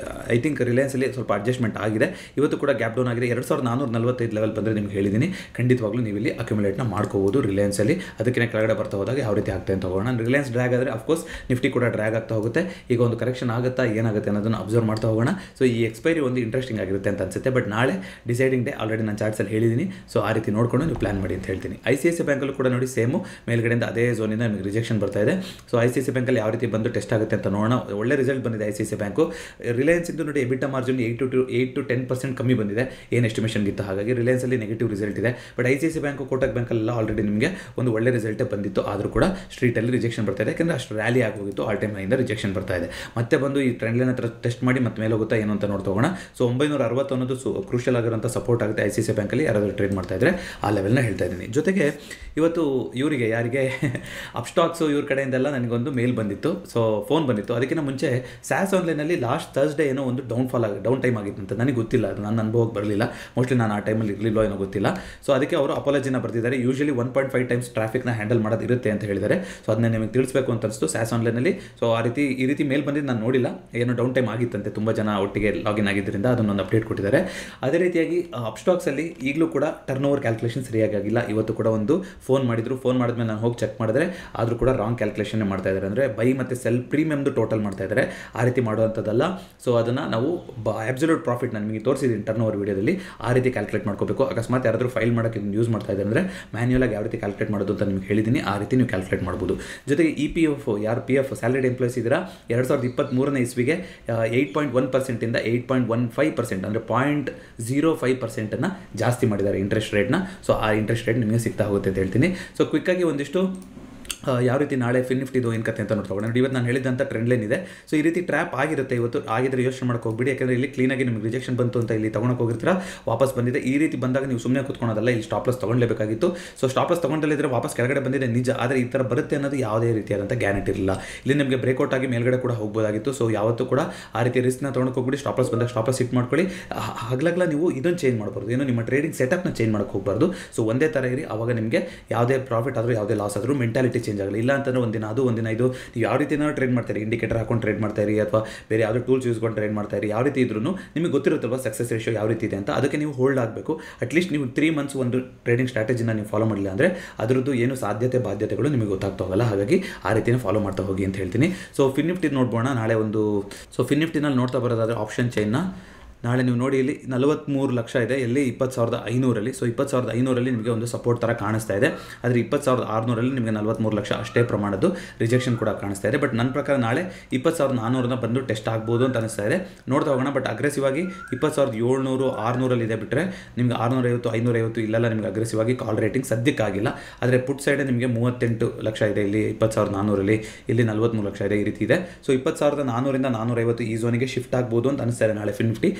ಐ ಥಿಂಕ್ ರಿಲಯನ್ಸಲ್ಲಿ ಸ್ವಲ್ಪ ಅಡ್ಜಸ್ಟ್ಮೆಂಟ್ ಆಗಿದೆ ಇವತ್ತು ಕೂಡ ಗ್ಯಾಪ್ ಡೌನ್ ಆಗಿದೆ ಎರಡು ಸಾವಿರದ ನಾನ್ನೂರ ನಲವತ್ತೈದು ಲೆವೆಲ್ ಬಂದರೆ ನಿಮ್ಗೆ ಹೇಳಿದ್ದೀನಿ ಖಂಡಿತವಾಗ್ಲೂ ನೀವು ಇಲ್ಲಿ ಅಕ್ಯುಮುಲೇಟ್ನ ಮಾಡ್ಕೋಬೋದು ರಿಲಯನ್ಸಲ್ಲಿ ಅದಕ್ಕೆ ಕೆಳಗಡೆ ಬರ್ತಾ ಹೋದಾಗ ಯಾವ ರೀತಿ ಆಗ್ತಾ ಅಂತ ಹೋಗೋಣ ರಿಲಯನ್ಸ್ ಡ್ರ್ಯಾಗ್ ಆದರೆ ಅಫ್ಕೋರ್ಸ್ ನಿಫ್ಟಿ ಕೂಡ ಡ್ರ್ಯಾಗ್ ಆಗ್ತಾ ಹೋಗುತ್ತೆ ಈಗ ಒಂದು ಕರೆಕ್ಷನ್ ಆಗುತ್ತಾ ಏನಾಗುತ್ತೆ ಅನ್ನೋದನ್ನು ಅಬ್ಸರ್ವ್ ಮಾಡ್ತಾ ಹೋಗೋಣ ಸೊ ಈ ಎಕ್ಸ್ಪೈರಿ ಒಂದು ಇಂಟ್ರೆಸ್ಟಿಂಗ್ ಆಗಿರುತ್ತೆ ಅಂತ ಅನ್ಸುತ್ತೆ ಬಟ್ ನಾಳೆ ಡಿಸೈಡಿಂಗ್ ಡೇ ಆಲ್ರೆಡಿ ನಾನು ಚಾರ್ಟ್ಸಲ್ಲಿ ಹೇಳಿದ್ದೀನಿ ಸೊ ಆ ರೀತಿ ನೋಡ್ಕೊಂಡು ನೀವು ಪ್ಲಾನ್ ಮಾಡಿ ಅಂತ ಹೇಳ್ತೀನಿ ಐ ಸಿ ಐ ಸಿ ಬ್ಯಾಂಕಲ್ಲೂ ಕೂಡ ನೋಡಿ ಸೇಮು ಮೇಲ್ಗಡೆಯಿಂದ ಅದೇ ಝೋನಿಂದ ನಿಮಗೆ ರಿಜೆಕ್ಷನ್ ಬರ್ತಾ ಇದೆ ಸೊ ಐ ಸಿ ಸಿ ಬ್ಯಾಂಕಲ್ಲಿ ಯಾವ ರೀತಿ ಬಂದು ಟೆಸ್ಟ್ ಆಗುತ್ತೆ ಅಂತ ನೋಡೋಣ ಒಳ್ಳೆ ರಿಸಲ್ಟ್ ಬಂದಿದೆ I C C bank Reliance ಇಂದು ನೋಡಿ EBITA margin eight to eight to ten percent ಕಮ್ಮಿ ಬಂದಿದೆ ಏನು ಎಸ್ಟಿಮೇಷನ್ ಇತ್ತು ಹಾಗಾಗಿ ರಿಲಯನ್ಸಲ್ಲಿ ನೆಗೆಟಿವ್ ರಿಸಲ್ಟ್ ಇದೆ but I C C bank Kotak ಬ್ಯಾಂಕಲ್ಲೆಲ್ಲ ಆಲ್ರೆಡಿ ನಿಮಗೆ ಒಂದು ಒಳ್ಳೆ ರಿಸಲ್ಟೇ ಬಂದಿತ್ತು ಆದರೂ ಕೂಡ ಸ್ಟ್ರೀಟಲ್ಲಿ ರಿಜೆಕ್ಷನ್ ಬರ್ತಾ ಇದೆ ಯಾಕಂದರೆ ಅಷ್ಟು ರ್ಯಾಲಿ ಆಗೋಗಿತ್ತು ಆಲ್ ಟೈಮ್ ಹೈಯಿಂದ ರಿಜೆಕ್ಷನ್ ಬರ್ತಾ ಇದೆ ಮತ್ತೆ ಬಂದು ಈ ಟ್ರೆಂಡ್ ಲೈನ್ ಹತ್ರ ಟೆಸ್ಟ್ ಮಾಡಿ ಮತ್ತೆ ಮೇಲೆ ಹೋಗುತ್ತಾ ಏನು ಅಂತ ನೋಡ್ತಾ ಹೋಗೋಣ ಸೊ ಒಂಬೈನೂರ ಅರವತ್ತು ಅನ್ನೋದು ಸು ಕ್ರೂಷಲ್ ಆಗಿರೋಂಥ ಸಪೋರ್ಟ್ ಆಗುತ್ತೆ ಐ ಸಿ ಸಿ ಬ್ಯಾಂಕಲ್ಲಿ ಯಾರಾದರೂ ಟ್ರೇಡ್ ಮಾಡ್ತಾ ಇದ್ರೆ ಆ ಲೆವೆಲ್ನ ಹೇಳ್ತಾ ಇದ್ದೀನಿ ಜೊತೆಗೆ ಇವತ್ತು ಇವರಿಗೆ ಯಾರಿಗೆ ಅಪ್ಸ್ಟಾಕ್ಸು ಇವ್ರ ಕಡೆಯಿಂದೆಲ್ಲ ನನಗೊಂದು ಮೇಲ್ ಬಂದಿತ್ತು ಸೊ ಫೋನ್ ಬಂದಿತ್ತು ಅದಕ್ಕಿಂತ ಮುಂಚೆ ಸ್ಯಾಸ್ ಆನ್ಲೈನಲ್ಲಿ ಲಾಸ್ಟ್ ಥರ್ಸ್ಡೇ ಏನೋ ಒಂದು ಡೌನ್ ಫಾಲ್ ಆಗಿ ಡೌನ್ ಟೈಮ್ ಆಗಿತ್ತು ಅಂತ ನನಗೆ ಗೊತ್ತಿಲ್ಲ ಅದು ನನ್ನ ಅನುಭವಕ್ಕೆ ಬರಲಿಲ್ಲ ಮೋಸ್ಟ್ಲಿ ನಾನು ಆ ಟೈಮಲ್ಲಿ ಇರಲಿಲ್ಲೋ ಏನೋ ಗೊತ್ತಿಲ್ಲ ಸೊ ಅದಕ್ಕೆ ಅವರು ಅಪಾಲಜಿನ ಬರ್ತಿದ್ದಾರೆ usually one point five times ಟ್ರಾಫಿಕ್ನ ಹ್ಯಾಂಡಲ್ ಮಾಡೋದು ಇರುತ್ತೆ ಅಂತ ಹೇಳಿದ್ದಾರೆ ಸೊ ಅದನ್ನ ನಿಮಗೆ ತಿಳಿಸ್ಬೇಕು ಅಂತ ಅನಿಸ್ತು ಸ್ಯಾಸ್ ಆನ್ಲೈನಲ್ಲಿ ಸೊ ಆ ರೀತಿ ಈ ರೀತಿ ಮೇಲ್ ಬಂದಿದ್ದು ನಾನು ನೋಡಿಲ್ಲ ಏನೋ ಡೌನ್ ಟೈಮ್ ಆಗಿತ್ತಂತೆ ತುಂಬ ಜನ ಒಟ್ಟಿಗೆ ಲಾಗಿನ್ ಆಗಿದ್ದರಿಂದ ಅದನ್ನೊಂದು ಅಪ್ಡೇಟ್ ಕೊಟ್ಟಿದ್ದಾರೆ ಅದೇ ರೀತಿಯಾಗಿ ಅಪ್ಸ್ಟಾಕ್ಸಲ್ಲಿ ಈಗಲೂ ಕೂಡ ಟರ್ನ್ ಓವರ್ ಕ್ಯಾಲ್ಕುಲೇಷನ್ ಸರಿಯಾಗಿ ಆಗಿಲ್ಲ ಇವತ್ತು ಕೂಡ ಒಂದು ಫೋನ್ ಮಾಡಿದ್ರು ಫೋನ್ ಮಾಡಿದ್ಮೇಲೆ ನಾನು ಹೋಗಿ ಚೆಕ್ ಮಾಡಿದ್ರೆ ಆದರೂ ಕೂಡ ರಾಂಗ್ ಕ್ಯಾಲ್ಕುಲೇಷನ್ ಮಾಡ್ತಾ ಇದ್ದಾರೆ ಅಂದರೆ ಬೈ ಮತ್ತು ಸೆಲ್ ಪ್ರೀಮಿಯಮ್ದು ಟೋಟಲ್ ಮಾಡ್ತಾ ಇದ್ದಾರೆ ಆ ರೀತಿ ಮಾಡುವಂಥದ್ದಲ್ಲ ಸೊ ಅದನ್ನು ನಾವು ಬ ಅಬ್ಸಲ್ಯೂಟ್ ಪ್ರಾಫಿಟ್ ನಾನು ನಿಮಗೆ ತೋರಿಸಿದ್ದೀನಿ ಟರ್ನ್ ಓವರ್ ವಿಡಿಯೋದಲ್ಲಿ ಆ ರೀತಿ ಕ್ಯಾಲ್ಕುಲೇಟ್ ಮಾಡ್ಕೋಬೇಕು ಅಕಸ್ಮಾತ್ ಯಾರಾದರೂ ಫೈಲ್ ಮಾಡೋಕ್ಕೆ ಯೂಸ್ ಮಾಡ್ತಾ ಇದ್ದಾರೆ ಅಂದರೆ ಮ್ಯಾನ್ಯಲ್ ಆಗಿ ಯಾವ ರೀತಿ ಕ್ಯಾಲ್ಕುಲೇಟ್ ಮಾಡೋದು ಅಂತ ನಿಮ್ಗೆ ಹೇಳಿದ್ದೀನಿ ಆ ರೀತಿ ನೀವು ಕ್ಯಾಲ್ಕುಲೇಟ್ ಮಾಡ್ಬೋದು ಜೊತೆಗೆ ಇ ಪಿ ಎಫ್ ಯಾರು ಪಿ ಎಫ್ ಸ್ಯಾಲರಿಡ್ ಎಂಪ್ಲಾಯ್ಸ್ ಇದ್ದೀರಾ ಎರಡು ಸಾವಿರದ ಇಪ್ಪತ್ತ್ಮೂರನೇ ಇಸ್ವಿಗೆ ಏಯ್ಟ್ ಪಾಯಿಂಟ್ ಒನ್ ಪರ್ಸೆಂಟಿಂದ eight point one five percent ಅಂದರೆ ಪಾಯಿಂಟ್ ಝೀರೋ ಫೈವ್ ಪರ್ಸೆಂಟನ್ನು ಜಾಸ್ತಿ ಮಾಡಿದ್ದಾರೆ ಇಂಟ್ರೆಸ್ಟ್ ರೇಟ್ನ ಸೊ ಆ ಇಂಟ್ರೆಸ್ಟ್ ರೇಟ್ ನಿಮಗೆ ಸಿಗ್ತಾ ಹೋಗುತ್ತೆ ಅಂತ ಹೇಳ್ತೀನಿ ಸೊ ಕ್ವಿಕ್ಕಾಗಿ ಒಂದಿಷ್ಟು ಆ, ಯಾವ ರೀತಿ ನಾಳೆ ಫಿನ್ ನಿಫ್ಟಿದು ಏನು ಕತೆ ಅಂತ ನೋಡ್ತಾ ನೋಡಿ ಇವತ್ತು ನಾನು ಹೇಳಿದಂಥ ಟ್ರೆಂಡ್ ಲೈನ್ ಇದೆ ಸೊ ಈ ರೀತಿ ಟ್ರ್ಯಾಪ್ ಆಗಿರುತ್ತೆ ಇವತ್ತು ಆಗಿದ್ರೆ ಯೋಚನೆ ಮಾಡಕ್ಕೆ ಹೋಗ್ಬಿಡಿ ಯಾಕಂದರೆ ಇಲ್ಲಿ ಕ್ಲೀನಾಗಿ ನಿಮಗೆ ರಿಜೆಕ್ಷನ್ ಬಂತು ಅಂತ ಇಲ್ಲಿ ತೊಗೊಂಡೋಗಿ ಹೋಗಿರ್ತೀರ ವಾಪಸ್ ಬಂದಿದೆ ಈ ರೀತಿ ಬಂದಾಗ ನೀವು ಸುಮ್ಮನೆ ಕೂತ್ಕೊಳೋದಲ್ಲ ಇಲ್ಲಿ ಸ್ಟಾಪ್ ಲಾಸ್ ತೊಗೊಳ್ಲೇಬೇಕಾಗಿತ್ತು ಸೊ ಸ್ಟಾಪ್ ಲಾಸ್ ತೊಗೊಂಡಲ್ಲಿದ್ದರೆ ವಾಪಸ್ ಕೆಳಗಡೆ ಬಂದಿದೆ ನಿಜ ಆದರೆ ಈ ಥರ ಬರುತ್ತೆ ಅನ್ನೋದು ಯಾವುದೇ ರೀತಿಯಾದಂಥ ಗ್ಯಾರಂಟಿ ಇರಲಿಲ್ಲ ಇಲ್ಲಿ ನಿಮಗೆ ಬ್ರೇಕ್ಔಟ್ ಆಗಿ ಮೇಲ್ಗಡೆ ಕೂಡ ಹೋಗ್ಬೋದಾಗಿತ್ತು ಸೊ ಯಾವತ್ತೂ ಕೂಡ ಆ ರೀತಿ ರಿಸ್ಕ್ನ ತೊಗೊಂಡು ಹೋಗ್ಬಿಡಿ ಸ್ಟಾಪ್ ಲಾಸ್ ಬಂದಾಗ ಸ್ಟಾಪ್ ಲಾಸ್ ಹಿಟ್ ಮಾಡ್ಕೊಳ್ಳಿ ಹ- ಹಗಲಗ್ಲ ನೀವು ಇದನ್ನು ಚೇಂಜ್ ಮಾಡಬಾರ್ದು ಏನು ನಿಮ್ಮ ಟ್ರೇಡಿಂಗ್ ಸೆಟಪ್ನ ಚೇಂಜ್ ಮಾಡಕ್ಕೆ ಹೋಗಬಾರ್ದು ಸೊ ಒಂದೇ ಥರ ಇರಿ ಆವಾಗ ನಿಮಗೆ ಯಾವುದೇ ಪ್ರಾಫಿಟ್ ಆದರೂ ಯಾವುದೇ ಲಾಸ್ ಆದರೂ ಮೆಂಟಾಲಿಟಿ ಚೇಂಜ್ ಆಗಲ್ಲ ಇಲ್ಲ ಅಂತಂದ್ರೆ ಒಂದಿನ ಅದು ಒಂದಿನ ಇದು ನೀವು ಯಾವ ರೀತಿ ಟ್ರೇಡ್ ಮಾಡ್ತಾರೆ ಇಂಡಿಕೇಟರ್ ಹಾಕೊಂಡು ಟ್ರೇಡ್ ಮಾಡ್ತಾ ಇರಿ ಅಥವಾ ಬೇರೆ ಯಾವುದೇ ಟೂಲ್ಸ್ ಯೂಸ್ಕೊಂಡು ಟ್ರೇಡ್ ಮಾಡ್ತಾ ಇರಿ ಯಾವ ರೀತಿ ಇದ್ರೂ ನಿಮಗೆ ಗೊತ್ತಿರುತ್ತಲ್ವ ಸಕ್ಸಸ್ ರೇಷಿಯೋ ಯಾವ ರೀತಿ ಇದೆ ಅಂತ ಅದಕ್ಕೆ ನೀವು ಹೋಲ್ಡ್ ಆಗಬೇಕು ಅಟ್ಲೀಸ್ಟ್ ನೀವು ತ್ರೀ ಮಂತ್ಸ್ ಒಂದು ಟ್ರೇಡಿಂಗ್ ಸ್ಟ್ರಾಟಜಿನ ನೀವು ಫಾಲೋ ಮಾಡಿಲ್ಲ ಅಂದರೆ ಅದರದ್ದು ಏನು ಸಾಧ್ಯತೆ ಬಾಧ್ಯತೆಗಳು ನಿಮಗೆ ಗೊತ್ತಾಗ್ತಾ ಹೋಗಲ್ಲ ಹಾಗಾಗಿ ಆ ರೀತಿನೇ ಫಾಲೋ ಮಾಡ್ತಾ ಹೋಗಿ ಅಂತ ಹೇಳ್ತೀನಿ ಸೊ ಫಿನ್ ನಿಫ್ಟಿ ನೋಡ್ಬೋಣ ನಾಳೆ ಒಂದು ಸೊ ಫಿನ್ ನಿಫ್ಟಿನಲ್ಲಿ ನೋಡ್ತಾ ಬರೋದಾದ್ರೆ ಆಪ್ಷನ್ ಚೈನ್ನ ನಾಳೆ ನೀವು ನೋಡಿ ಇಲ್ಲಿ ನಲವತ್ತ್ಮೂರು ಲಕ್ಷ ಇದೆ ಎಲ್ಲಿ ಇಪ್ಪತ್ತು ಸಾವಿರದ ಐನೂರಲ್ಲಿ ಸೊ ಇಪ್ಪತ್ತು ಸಾವಿರದ ಐನೂರಲ್ಲಿ ನಿಮಗೆ ಒಂದು ಸಪೋರ್ಟ್ ಥರ ಕಾಣಿಸ್ತಾ ಇದೆ ಆದರೆ ಇಪ್ಪತ್ತು ಸಾವಿರದ ಆರುನೂರಲ್ಲಿ ನಿಮಗೆ ನಲವತ್ತ್ಮೂರು ಲಕ್ಷ ಅಷ್ಟೇ ಪ್ರಮಾಣದ್ದು ರಿಜೆಕ್ಷನ್ ಕೂಡ ಕಾಣಿಸ್ತಾ ಇದೆ ಬಟ್ ನನ್ನ ಪ್ರಕಾರ ನಾಳೆ ಇಪ್ಪತ್ತು ಸಾವಿರದ ನಾನ್ನೂರನ್ನ ಬಂದು ಟೆಸ್ಟ್ ಆಗ್ಬೋದು ಅಂತ ಅನಿಸ್ತಾ ಇದೆ ನೋಡ್ತಾ ಹೋಗೋಣ ಬಟ್ ಅಗ್ರೆಸಿವ್ ಆಗಿ ಇಪ್ಪತ್ತು ಸಾವಿರದ ಏಳ್ನೂರು ಆರುನೂರಲ್ಲಿ ಇದೆ ಬಿಟ್ಟರೆ ನಿಮಗೆ ಆರುನೂರೈವತ್ತು ಐನೂರೈವತ್ತು ಇಲ್ಲೆಲ್ಲ ನಿಮಗೆ ಅಗ್ರೆಸಿವ್ ಆಗಿ ಕಾಲ್ ರೇಟಿಂಗ್ ಸದ್ಯಕ್ಕಾಗಿಲ್ಲ ಆದರೆ ಪುಟ್ ಸೈಡ್ ನಿಮಗೆ ಮೂವತ್ತೆಂಟು ಲಕ್ಷ ಇದೆ ಇಲ್ಲಿ ಇಪ್ಪತ್ತು ಸಾವಿರದ ನಾನ್ನೂರಲ್ಲಿ ಇಲ್ಲಿ ನಲವತ್ತ್ಮೂರು ಲಕ್ಷ ಇದೆ ಈ ರೀತಿ ಇದೆ ಸೊ ಇಪ್ಪತ್ತು ಸಾವಿರದ ನಾನ್ನೂರಿಂದ ನಾನ್ನೂರೈವತ್ತು ಈ ಝೋನಿಗೆ ಶಿಫ್ಟ್ ಆಗ್ಬೋದು ಅಂತ ಅನಿಸ್ತಾ ಇದೆ ನಾಳೆ ಫಿನ್ ನಿಫ್ಟಿ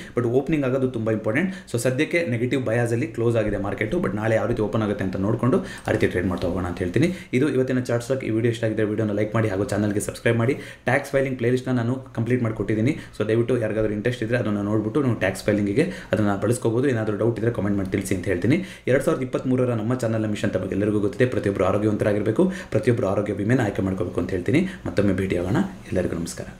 ಬಟ್ ಓಪನಿಂಗ್ ಆಗೋದು ತುಂಬ ಇಂಪಾರ್ಟೆಂಟ್ ಸೊ ಸದ್ಯಕ್ಕೆ ನೆಗೆಟಿವ್ ಬಯಾಸಲ್ಲಿ ಕ್ಲೋಸ್ ಆಗಿದೆ ಮಾರ್ಕೆಟು ಬಟ್ ನಾಳೆ ಯಾವ ರೀತಿ ಓಪನ್ ಆಗುತ್ತೆ ಅಂತ ನೋಡಿಕೊಂಡು ಆ ರೀತಿ ಟ್ರೇಡ್ ಮಾಡ್ತಾ ಹೋಗೋಣ ಅಂತ ಹೇಳ್ತೀನಿ ಇದು ಇವತ್ತಿನ ಚಾರ್ಟ್ಸ್ ಈ ವಿಡಿಯೋ ಇಷ್ಟ ಆಗಿದೆ ವಿಡಿಯೋನ ಲೈಕ್ ಮಾಡಿ ಹಾಗೂ ಚಾನಲ್ಗೆ ಸಬ್ಸ್ಕ್ರೈಬ್ ಮಾಡಿ ಟ್ಯಾಕ್ಸ್ ಫೈಲಿಂಗ್ ಪ್ಲೇಲಿಸ್ಟ್ನ ನಾನು ಕಂಪ್ಲೀಟ್ ಮಾಡಿಕೊಟ್ಟಿದ್ದೀನಿ ಸೊ ದಯವಿಟ್ಟು ಯಾರಿಗಾದ್ರೂ ಇಂಟ್ರೆಸ್ಟ್ ಇದ್ದರೆ ಅದನ್ನು ನೋಡಿಬಿಟ್ಟು ನೀವು ಟ್ಯಾಕ್ಸ್ ಫೈಲಿಂಗಿಗೆ ಅದನ್ನು ಬಳಸ್ಕೋಬೋದು ಏನಾದರೂ ಡೌಟ್ ಇದ್ದರೆ ಕಾಮೆಂಟ್ ಮಾಡಿ ತಿಳಿಸಿ ಅಂತ ಹೇಳ್ತೀನಿ ಎರಡು ಸಾವಿರದ ಇಪ್ಪತ್ತ್ಮೂರರ ನಮ್ಮ ಚಾನಲ್ ಮಿಷನ್ ಬಗ್ಗೆ ಎಲ್ಲರಿಗೂ ಗೊತ್ತಿದೆ ಪ್ರತಿಯೊಬ್ಬರು ಆರೋಗ್ಯವಂತರಾಗಿರಬೇಕು ಪ್ರತಿಯೊಬ್ಬರು ಆರೋಗ್ಯ ವಿಮೆನ ಆಯ್ಕೆ ಮಾಡ್ಕೋಬೇಕು ಅಂತ ಹೇಳ್ತೀನಿ ಮತ್ತೊಮ್ಮೆ ಭೇಟಿಯಾಗೋಣ ಎಲ್ಲರಿಗೂ ನಮಸ್ಕಾರ